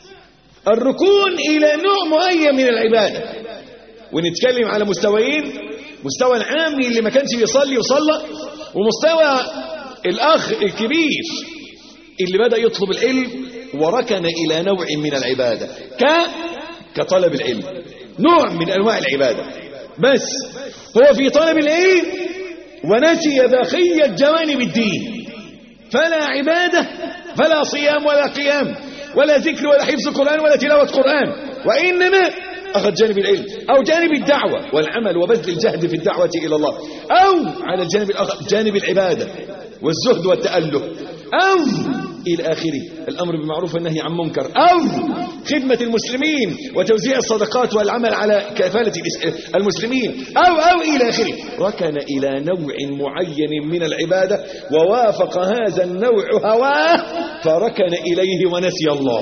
الركون إلى نوع معين من العبادة ونتكلم على مستويين مستوى العامي اللي ما كانش بيصلي وصلى ومستوى الأخ الكبير اللي بدأ يطلب العلم وركن إلى نوع من العبادة ك كطلب العلم نوع من أنواع العبادة بس هو في طلب العلم ونسي بقية جوانب الدين فلا عبادة فلا صيام ولا قيام ولا ذكر ولا حفظ قرآن ولا تلاوة قرآن وإنما أخذ جانب العلم أو جانب الدعوة والعمل وبذل الجهد في الدعوة إلى الله أو على الجانب الآخر جانب العبادة والزهد والتأله أو إلى آخره الأمر بالمعروف والنهي عن منكر أو خدمة المسلمين وتوزيع الصدقات والعمل على كفالة المسلمين أو أو إلى آخره ركن إلى نوع معين من العبادة ووافق هذا النوع هواه فركن إليه ونسي الله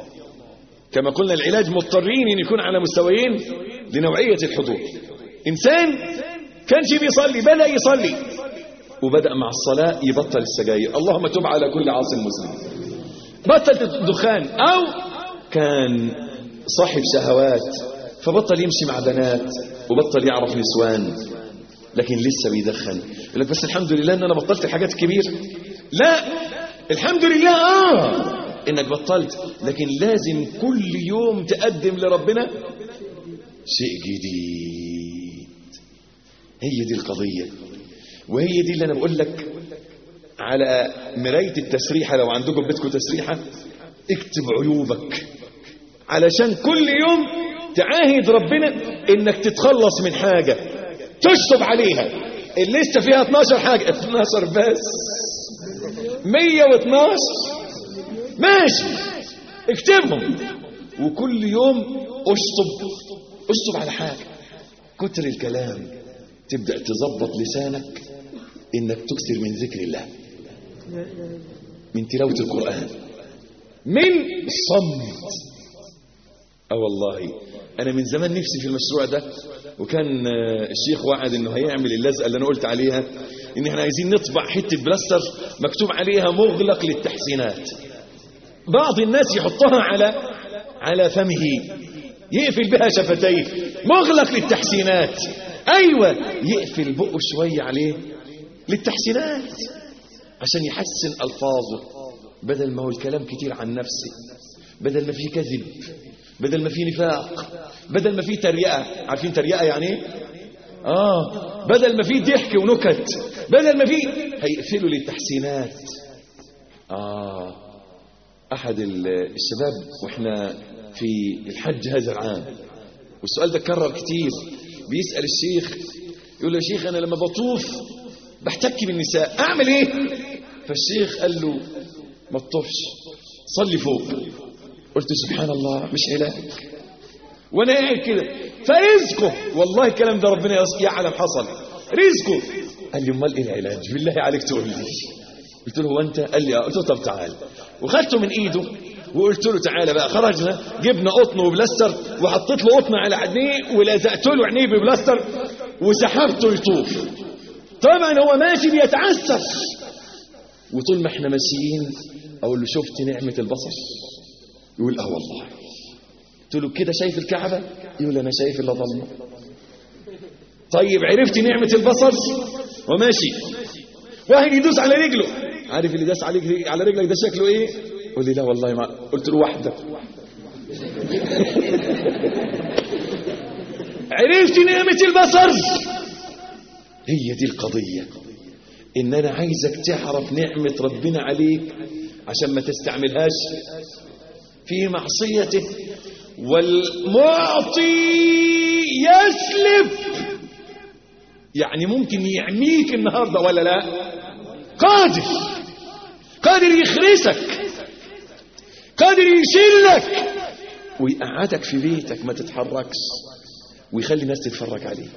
كما قلنا العلاج مضطرين ان يكون على مستويين لنوعية الحضور انسان كانش بيصلي بدأ يصلي وبدأ مع الصلاة يبطل السجاير اللهم تب على كل عاص مسلم بطل الدخان او كان صاحب شهوات فبطل يمشي مع بنات وبطل يعرف نسوان لكن لسه بيدخن يقول لك بس الحمد لله ان انا بطلت الحاجات الكبيره لا الحمد لله اه انك بطلت لكن لازم كل يوم تقدم لربنا شيء جديد هي دي القضية وهي دي اللي انا بقول لك على مراية التسريحة لو عندكم بيتكم تسريحة اكتب عيوبك علشان كل يوم تعاهد ربنا انك تتخلص من حاجة تشطب عليها الليستة فيها 12 حاجة 12 بس 112 ماشي اكتبهم وكل يوم اشطب اشطب على حاجة كتر الكلام تبدأ تظبط لسانك انك تكثر من ذكر الله من تلاوة القرآن من الصمت اه والله انا من زمان نفسي في المشروع ده وكان الشيخ وعد انه هيعمل اللزقه اللي انا قلت عليها ان احنا عايزين نطبع حته بلاستر مكتوب عليها مغلق للتحسينات بعض الناس يحطها على على فمه يقفل بها شفتيه مغلق للتحسينات ايوه يقفل بقه شويه عليه للتحسينات عشان يحسن الفاظه بدل ما هو الكلام كتير عن نفسه بدل ما فيه كذب بدل ما فيه نفاق بدل ما فيه تريقه عارفين تريقه يعني ايه اه بدل ما فيه ضحك ونكت بدل ما فيه هيقفلوا للتحسينات اه احد الشباب واحنا في الحج هذا العام والسؤال ده كرر كتير بيسأل الشيخ يقول له يا شيخ انا لما بطوف بحتك بالنساء اعمل ايه فالشيخ قال له ما تطوفش صلي فوق قلت سبحان الله مش علاج وانا قاعد كده فرزقه والله الكلام ده ربنا يعلم حصل رزقه قال لي امال ايه العلاج بالله عليك تقول لي قلت له هو انت قال لي اه قلت له طب تعال وخدته من ايده وقلت له تعالى بقى خرجنا جبنا قطن وبلاستر وحطيت له قطن على عينيه ولزقت له عينيه ببلاستر وسحبته يطوف طبعا هو ماشي بيتعسف وطول ما احنا ماشيين اقول له شفت نعمه البصر يقول اه والله قلت له كده شايف الكعبه يقول انا شايف الا ضلمه طيب عرفت نعمه البصر وماشي واحد يدوس على رجله عارف اللي داس عليك على رجلك ده شكله ايه قول لي لا والله ما قلت له واحده عرفت نعمه البصر هي دي القضيه ان انا عايزك تعرف نعمه ربنا عليك عشان ما تستعملهاش في معصيته والمعطي يسلب يعني ممكن يعميك النهارده ولا لا قادر قادر يخرسك قادر يشيلك ويقعدك في بيتك ما تتحركش ويخلي الناس تتفرج عليك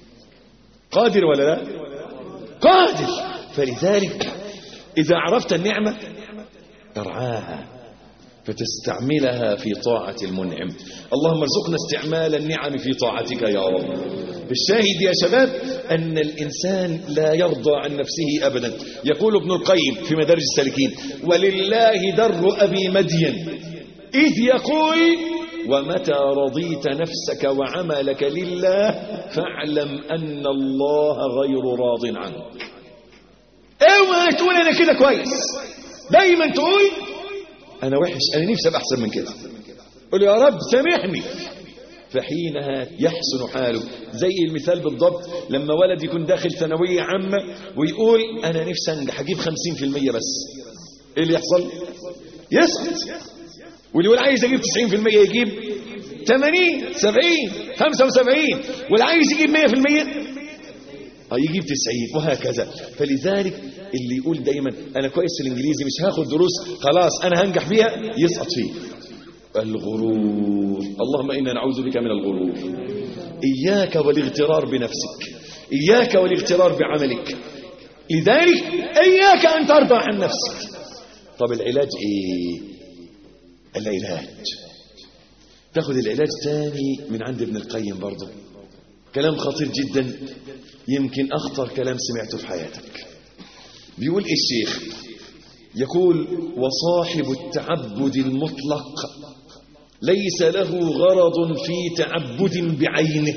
قادر ولا لا قادر فلذلك إذا عرفت النعمة ترعاها فتستعملها في طاعة المنعم اللهم ارزقنا استعمال النعم في طاعتك يا رب الشاهد يا شباب أن الإنسان لا يرضى عن نفسه أبدا يقول ابن القيم في مدارج السالكين ولله در أبي مدين إذ يقول ومتى رضيت نفسك وعملك لله فاعلم أن الله غير راض عنك اوعى تقول أنا كده كويس دايما تقول أنا وحش أنا نفسي أبقى أحسن من كده قل يا رب سامحني فحينها يحسن حاله زي المثال بالضبط لما ولد يكون داخل ثانوية عامة ويقول أنا نفسي أنجح أجيب 50% بس إيه اللي يحصل؟ يسقط واللي يقول عايز أجيب 90% يجيب 80 70 75 واللي عايز يجيب 100% اه يجيب 90 وهكذا فلذلك اللي يقول دايما انا كويس في الانجليزي مش هاخد دروس خلاص انا هنجح فيها يسقط فيه الغرور اللهم انا نعوذ بك من الغرور اياك والاغترار بنفسك اياك والاغترار بعملك لذلك اياك ان ترضى عن نفسك طب العلاج ايه العلاج تاخد العلاج تاني من عند ابن القيم برضه كلام خطير جدا يمكن أخطر كلام سمعته في حياتك بيقول إيه الشيخ يقول وصاحب التعبد المطلق ليس له غرض في تعبد بعينه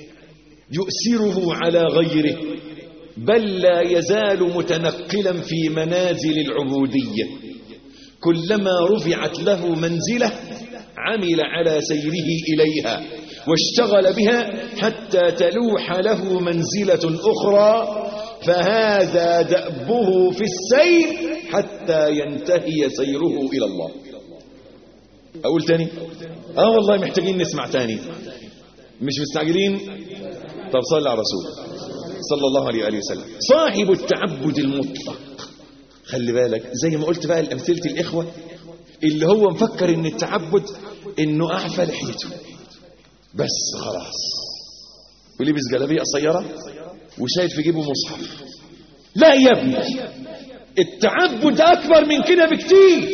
يؤثره على غيره بل لا يزال متنقلا في منازل العبودية كلما رفعت له منزلة عمل على سيره إليها واشتغل بها حتى تلوح له منزلة أخرى فهذا دأبه في السير حتى ينتهي سيره إلى الله أقول تاني آه والله محتاجين نسمع تاني مش مستعجلين طب صلى على رسول صلى الله عليه وآله وسلم صاحب التعبد المطلق خلي بالك زي ما قلت بقى الأمثلة الإخوة اللي هو مفكر ان التعبد انه اعفى لحيته بس خلاص ولبس جلابيه قصيره وشايل في جيبه مصحف لا يا ابني التعبد اكبر من كده بكتير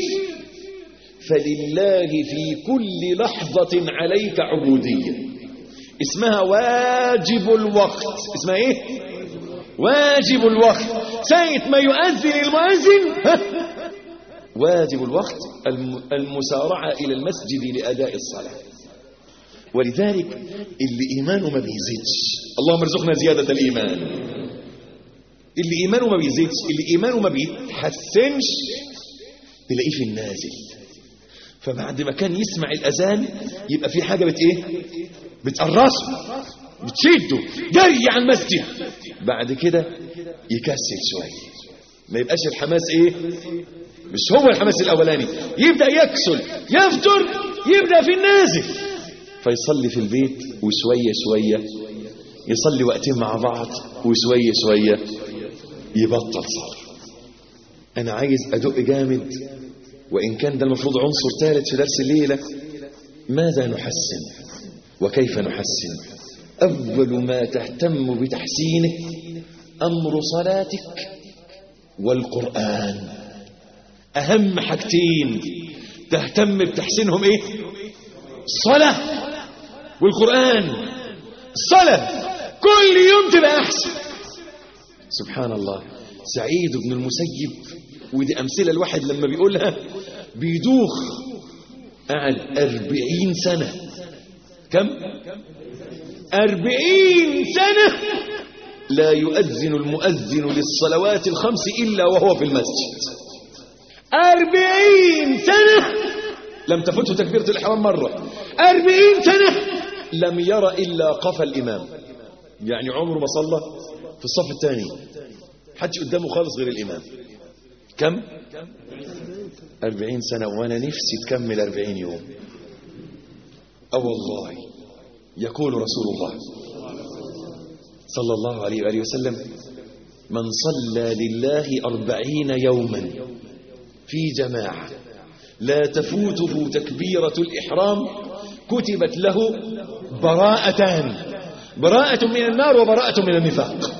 فلله في كل لحظة عليك عبودية اسمها واجب الوقت اسمها ايه واجب الوقت ساعة ما يؤذن المؤذن ها واجب الوقت المسارعة إلى المسجد لأداء الصلاة ولذلك اللي إيمانه ما بيزيدش اللهم ارزقنا زيادة الإيمان اللي إيمانه ما بيزيدش اللي إيمانه ما بيتحسنش تلاقيه في النازل فبعد ما كان يسمع الأذان يبقى في حاجة بت إيه بتقرصه بتشده جري على المسجد بعد كده يكسل شوية ما يبقاش الحماس إيه مش هو الحماس الأولاني يبدأ يكسل يفتر يبدأ في النازل فيصلي في البيت وشوية شوية يصلي وقتين مع بعض وشوية شوية يبطل صلاة أنا عايز أدق جامد وإن كان ده المفروض عنصر ثالث في درس الليلة ماذا نحسن وكيف نحسن أول ما تهتم بتحسينه أمر صلاتك والقرآن أهم حاجتين تهتم بتحسينهم إيه الصلاة والقرآن الصلاة كل يوم تبقى أحسن سبحان الله سعيد بن المسيب ودي أمثلة الواحد لما بيقولها بيدوخ قعد أربعين سنة كم أربعين سنة لا يؤذن المؤذن للصلوات الخمس إلا وهو في المسجد أربعين سنة لم تفته تكبيرة الإحرام مرة أربعين سنة لم ير إلا قفى الإمام يعني عمره ما صلى في الصف الثاني حدش قدامه خالص غير الإمام كم أربعين سنة وأنا نفسي تكمل أربعين يوم أو والله يقول رسول الله صلى الله عليه وآله وسلم من صلى لله أربعين يوما في جماعة لا تفوته تكبيرة الإحرام كتبت له براءتان براءة من النار وبراءة من النفاق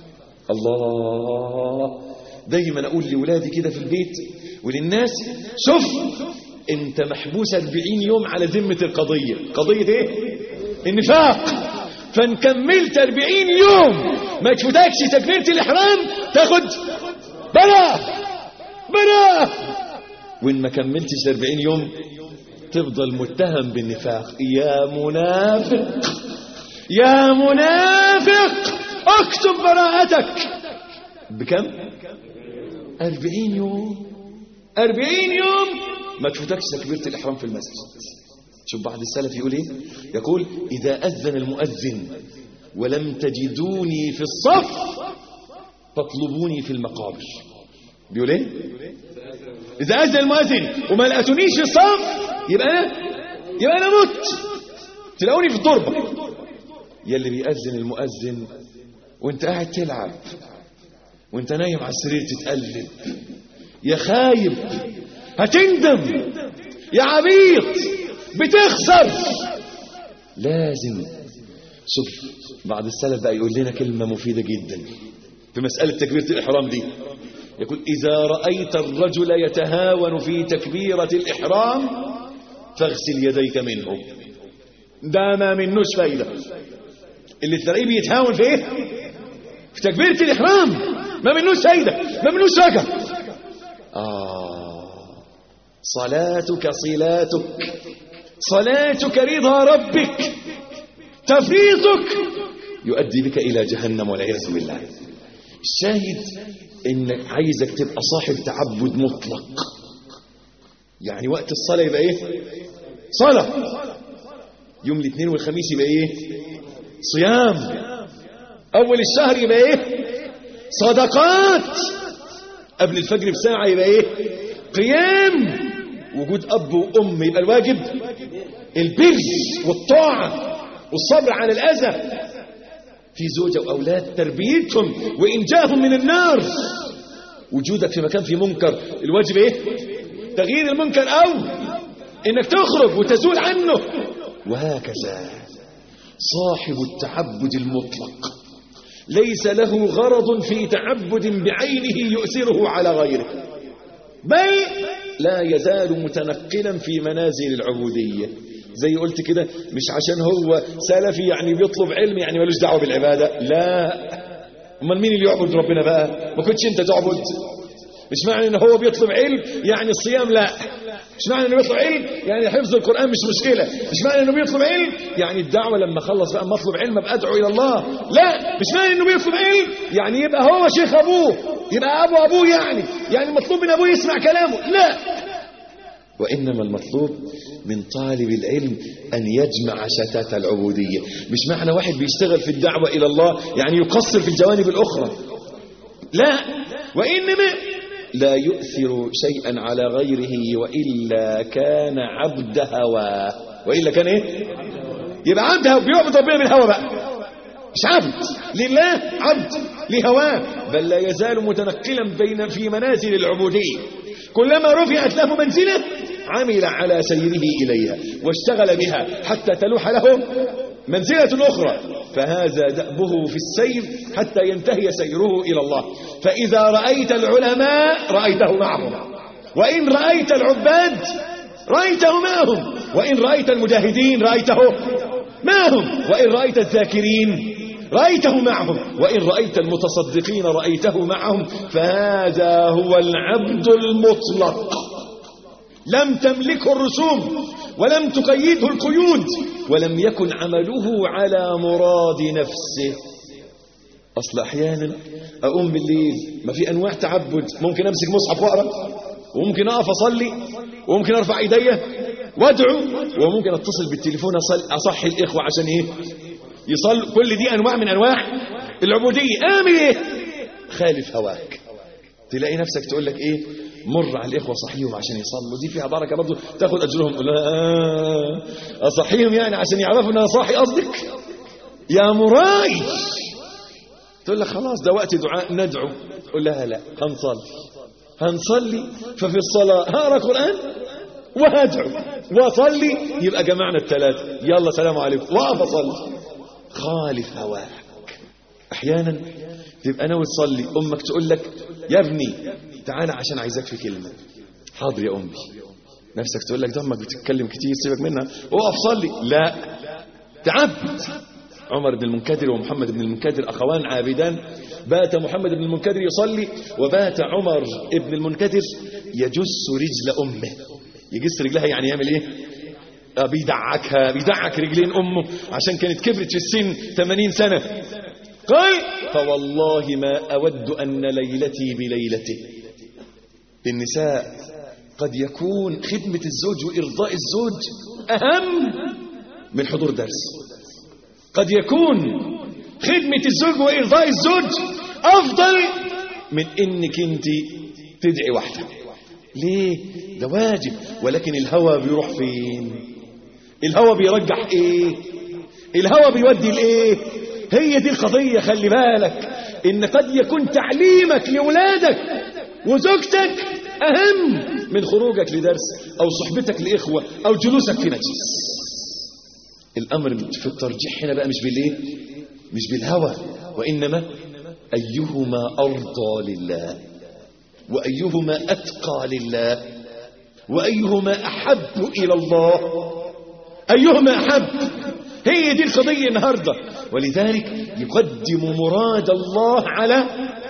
الله دايما أقول لولادي كده في البيت وللناس شوف انت محبوس 40 يوم على ذمة القضية قضية ايه النفاق فان كملت 40 يوم ما تفوتكش تكبيرة الإحرام تاخد براءة براءة وإن ما كملتش 40 يوم تفضل متهم بالنفاق يا منافق يا منافق اكتب براءتك بكم؟ 40 يوم 40 يوم ما تفوتكش تكبيرة الإحرام في المسجد شوف بعض السلف يقول ايه يقول إذا أذن المؤذن ولم تجدوني في الصف فاطلبوني في المقابر بيقول ايه إذا أذن المؤذن وما لقيتونيش في الصف يبقى أنا يبقى أنا مت تلاقوني في التربة يا اللي بيأذن المؤذن وانت قاعد تلعب وانت نايم على السرير تتقلب يا خايب هتندم يا عبيط بتخسر لازم شوف بعض السلف بقى يقول لنا كلمة مفيدة جدا في مسألة تكبيرة الإحرام دي يقول إذا رأيت الرجل يتهاون في تكبيرة الإحرام فاغسل يديك منه ده ما منوش فايدة اللي تلاقيه بيتهاون في ايه في تكبيرة الإحرام ما منوش فايدة ما منوش رجع آه صلاتك صلاتك صلاتك رضا ربك تفريطك يؤدي بك إلى جهنم والعياذ بالله الشاهد إنك عايزك تبقى صاحب تعبد مطلق يعني وقت الصلاة يبقى إيه صلاة يوم الاثنين والخميس يبقى إيه صيام أول الشهر يبقى إيه صدقات قبل الفجر بساعة يبقى إيه قيام وجود أب وأم يبقى الواجب البر والطاعة والصبر على الأذى في زوجة وأولاد تربيتهم وإنجاهم من النار وجودك في مكان فيه منكر الواجب إيه تغيير المنكر أو إنك تخرج وتزول عنه وهكذا صاحب التعبد المطلق ليس له غرض في تعبد بعينه يؤثره على غيره بل لا يزال متنقلا في منازل العبودية زي قلت كده مش عشان هو سلفي يعني بيطلب علم يعني ملوش دعوه بالعبادة لا امال مين اللي يعبد ربنا بقى ما كنتش انت تعبد مش معنى ان هو بيطلب علم يعني الصيام لا مش معنى انه بيطلب علم يعني حفظ القرآن مش مشكلة مش معنى انه بيطلب علم يعني الدعوة لما خلص بقى مطلب علم ابقى ادعو الى الله لا مش معنى انه بيطلب علم يعني يبقى هو شيخ ابوه يبقى ابو ابوه يعني يعني المطلوب من ابوه يسمع كلامه لا وإنما المطلوب من طالب العلم أن يجمع شتات العبودية مش معنى واحد بيشتغل في الدعوة إلى الله يعني يقصر في الجوانب الأخرى لا وإنما لا يؤثر شيئا على غيره وإلا كان عبد هواه وإلا كان إيه يبقى عبد هواه بيعبد ربنا بالهوى بقى مش عبد لله عبد لهواه بل لا يزال متنقلا بين في منازل العبودية كلما رفعت له منزلة عمل على سيره إليها واشتغل بها حتى تلوح له منزلة أخرى فهذا دأبه في السير حتى ينتهي سيره إلى الله فإذا رأيت العلماء رأيته معهم وإن رأيت العباد رأيته معهم وإن رأيت المجاهدين رأيته معهم وإن رأيت الذاكرين رأيته معهم وإن رأيت المتصدقين رأيته معهم فهذا هو العبد المطلق لم تملكه الرسوم ولم تقيده القيود ولم يكن عمله على مراد نفسه أصل أحيانا أقوم بالليل ما في أنواع تعبد ممكن أمسك مصحف وأقرأ وممكن أقف أصلي وممكن أرفع إيديا وأدعو وممكن أتصل بالتليفون أصل أصحي الإخوة عشان إيه يصل كل دي أنواع من أنواع العبودية أعمل إيه خالف هواك تلاقي نفسك تقول لك إيه مر على الإخوة صحيهم عشان يصلوا دي فيها بركة برضه تاخد أجرهم لا أصحيهم يعني عشان يعرفوا أن أنا صاحي قصدك يا مرائي تقول لك خلاص ده وقت دعاء ندعو تقول لها لا هنصلي هنصلي ففي الصلاة هقرا قرآن وهدعو واصلي يبقى جمعنا الثلاثه يلا سلام عليكم واقف اصلي خالف هواك احيانا تبقى ناوي تصلي امك تقول لك يا ابني تعالى عشان عايزاك في كلمه حاضر يا امي نفسك تقول لك ده امك بتتكلم كتير سيبك منها اقف صلي لا تعبد عمر بن المنكدر ومحمد بن المنكدر اخوان عابدان بات محمد بن المنكدر يصلي وبات عمر بن المنكدر يجس رجل امه يجس رجلها يعني يعمل ايه آه بيدعكها بيدعك رجلين امه عشان كانت كبرت في السن 80 سنه قال فوالله ما اود ان ليلتي بليلته النساء قد يكون خدمه الزوج وارضاء الزوج اهم من حضور درس قد يكون خدمة الزوج وإرضاء الزوج أفضل من إنك أنت تدعي واحدة ليه؟ ده واجب ولكن الهوى بيروح فين؟ الهوى بيرجح إيه؟ الهوى بيودي لإيه؟ هي دي القضية خلي بالك إن قد يكون تعليمك لأولادك وزوجتك أهم من خروجك لدرس أو صحبتك لإخوة أو جلوسك في مجلس الأمر في الترجيح هنا بقى مش بالإيه مش بالهوى وإنما أيهما أرضى لله وأيهما أتقى لله وأيهما أحب إلى الله أيهما أحب هي دي القضية النهاردة ولذلك يقدم مراد الله على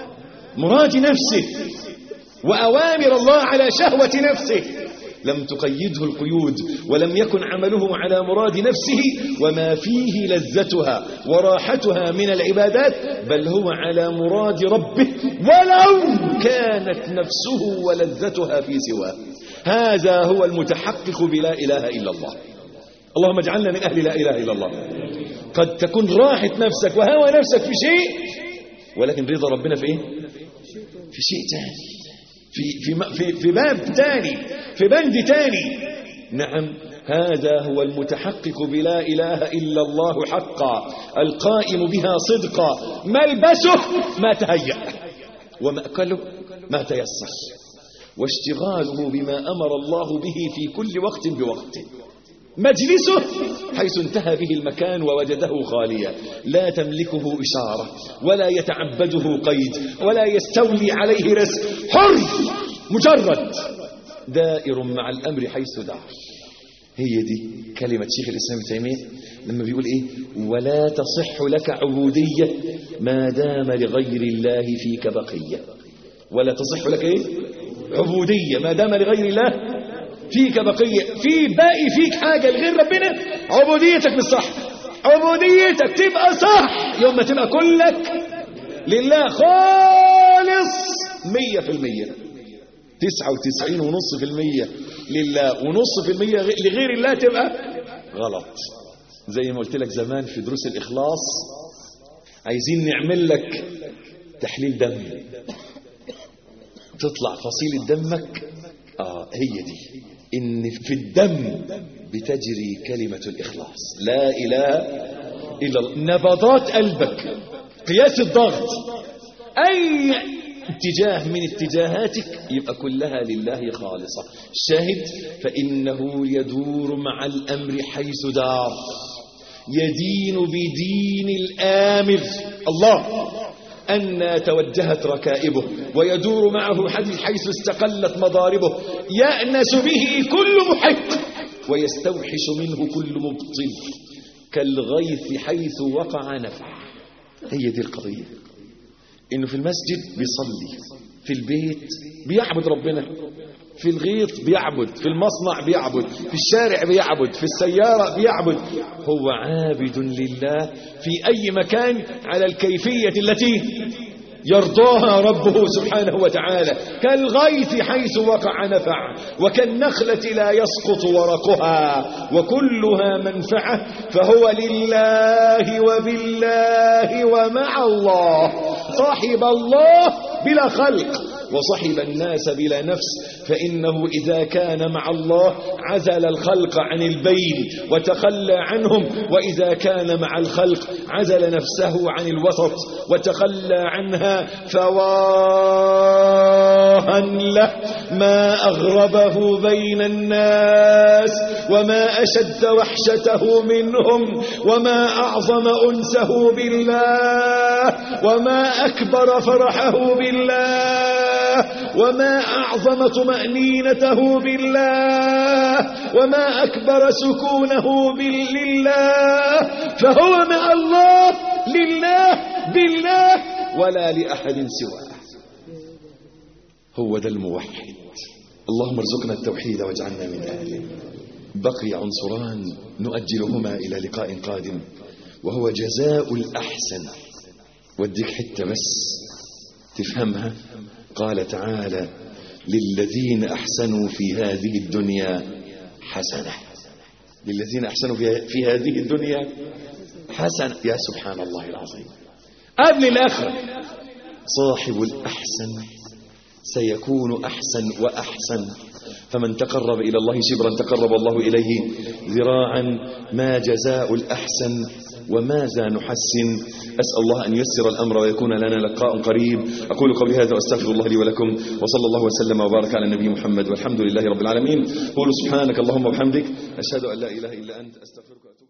مراد نفسه وأوامر الله على شهوة نفسه لم تقيده القيود ولم يكن عمله على مراد نفسه وما فيه لذتها وراحتها من العبادات بل هو على مراد ربه ولو كانت نفسه ولذتها في سواه هذا هو المتحقق بلا إله إلا الله اللهم اجعلنا من أهل لا إله إلا الله قد تكون راحة نفسك وهوى نفسك في شيء ولكن رضا ربنا في إيه؟ في شيء تاني في, في, في, في باب تاني في بند تاني نعم هذا هو المتحقق بلا إله إلا الله حقا القائم بها صدقا ملبسه ما تهيأ ومأكله ما تيسر واشتغاله بما أمر الله به في كل وقت بوقته مجلسه حيث انتهى به المكان ووجده خاليا لا تملكه إشارة ولا يتعبده قيد ولا يستولي عليه رزق حر مجرد دائر مع الأمر حيث دار هي دي كلمة شيخ الإسلام ابن تيمية لما بيقول إيه ولا تصح لك عبودية ما دام لغير الله فيك بقية ولا تصح لك إيه عبودية ما دام لغير الله فيك بقية في باقي فيك حاجة لغير ربنا عبوديتك مش صح عبوديتك تبقى صح يوم ما تبقى كلك لله خالص مية في المية تسعة وتسعين ونص في المية لله ونص في المية لغير الله تبقى غلط زي ما قلت لك زمان في دروس الإخلاص عايزين نعمل لك تحليل دم تطلع فصيلة دمك آه هي دي إن في الدم بتجري كلمة الإخلاص لا إله إلا الله نبضات قلبك قياس الضغط أي اتجاه من اتجاهاتك يبقى كلها لله خالصة الشاهد فإنه يدور مع الأمر حيث دار يدين بدين الآمر الله أن توجهت ركائبه ويدور معه حديث حيث استقلت مضاربه يأنس به كل محق ويستوحش منه كل مبطل كالغيث حيث وقع نفع هي دي القضية إنه في المسجد بيصلي في البيت بيعبد ربنا في الغيط بيعبد في المصنع بيعبد في الشارع بيعبد في السيارة بيعبد هو عابد لله في أي مكان على الكيفية التي يرضاها ربه سبحانه وتعالى كالغيث حيث وقع نفع وكالنخلة لا يسقط ورقها وكلها منفعة فهو لله وبالله ومع الله صاحب الله بلا خلق وصحب الناس بلا نفس فإنه إذا كان مع الله عزل الخلق عن البين وتخلى عنهم وإذا كان مع الخلق عزل نفسه عن الوسط وتخلى عنها فواها له ما أغربه بين الناس وما أشد وحشته منهم وما أعظم أنسه بالله وما أكبر فرحه بالله وما أعظم طمأنينته بالله وما أكبر سكونه بالله فهو مع الله لله بالله ولا لأحد سواه هو ذا الموحد اللهم ارزقنا التوحيد واجعلنا من أهله بقي عنصران نؤجلهما إلى لقاء قادم وهو جزاء الأحسن وديك حتة بس تفهمها قال تعالى للذين أحسنوا في هذه الدنيا حسنة للذين أحسنوا في, في هذه الدنيا حسنة يا سبحان الله العظيم قبل الآخرة صاحب الأحسن سيكون أحسن وأحسن فمن تقرب إلى الله شبرا تقرب الله إليه ذراعا ما جزاء الأحسن وماذا نحسن أسأل الله أن يسر الأمر ويكون لنا لقاء قريب أقول قولي هذا وأستغفر الله لي ولكم وصلى الله وسلم وبارك على النبي محمد والحمد لله رب العالمين قولوا سبحانك اللهم وبحمدك أشهد أن لا إله إلا أنت أستغفرك وأتوب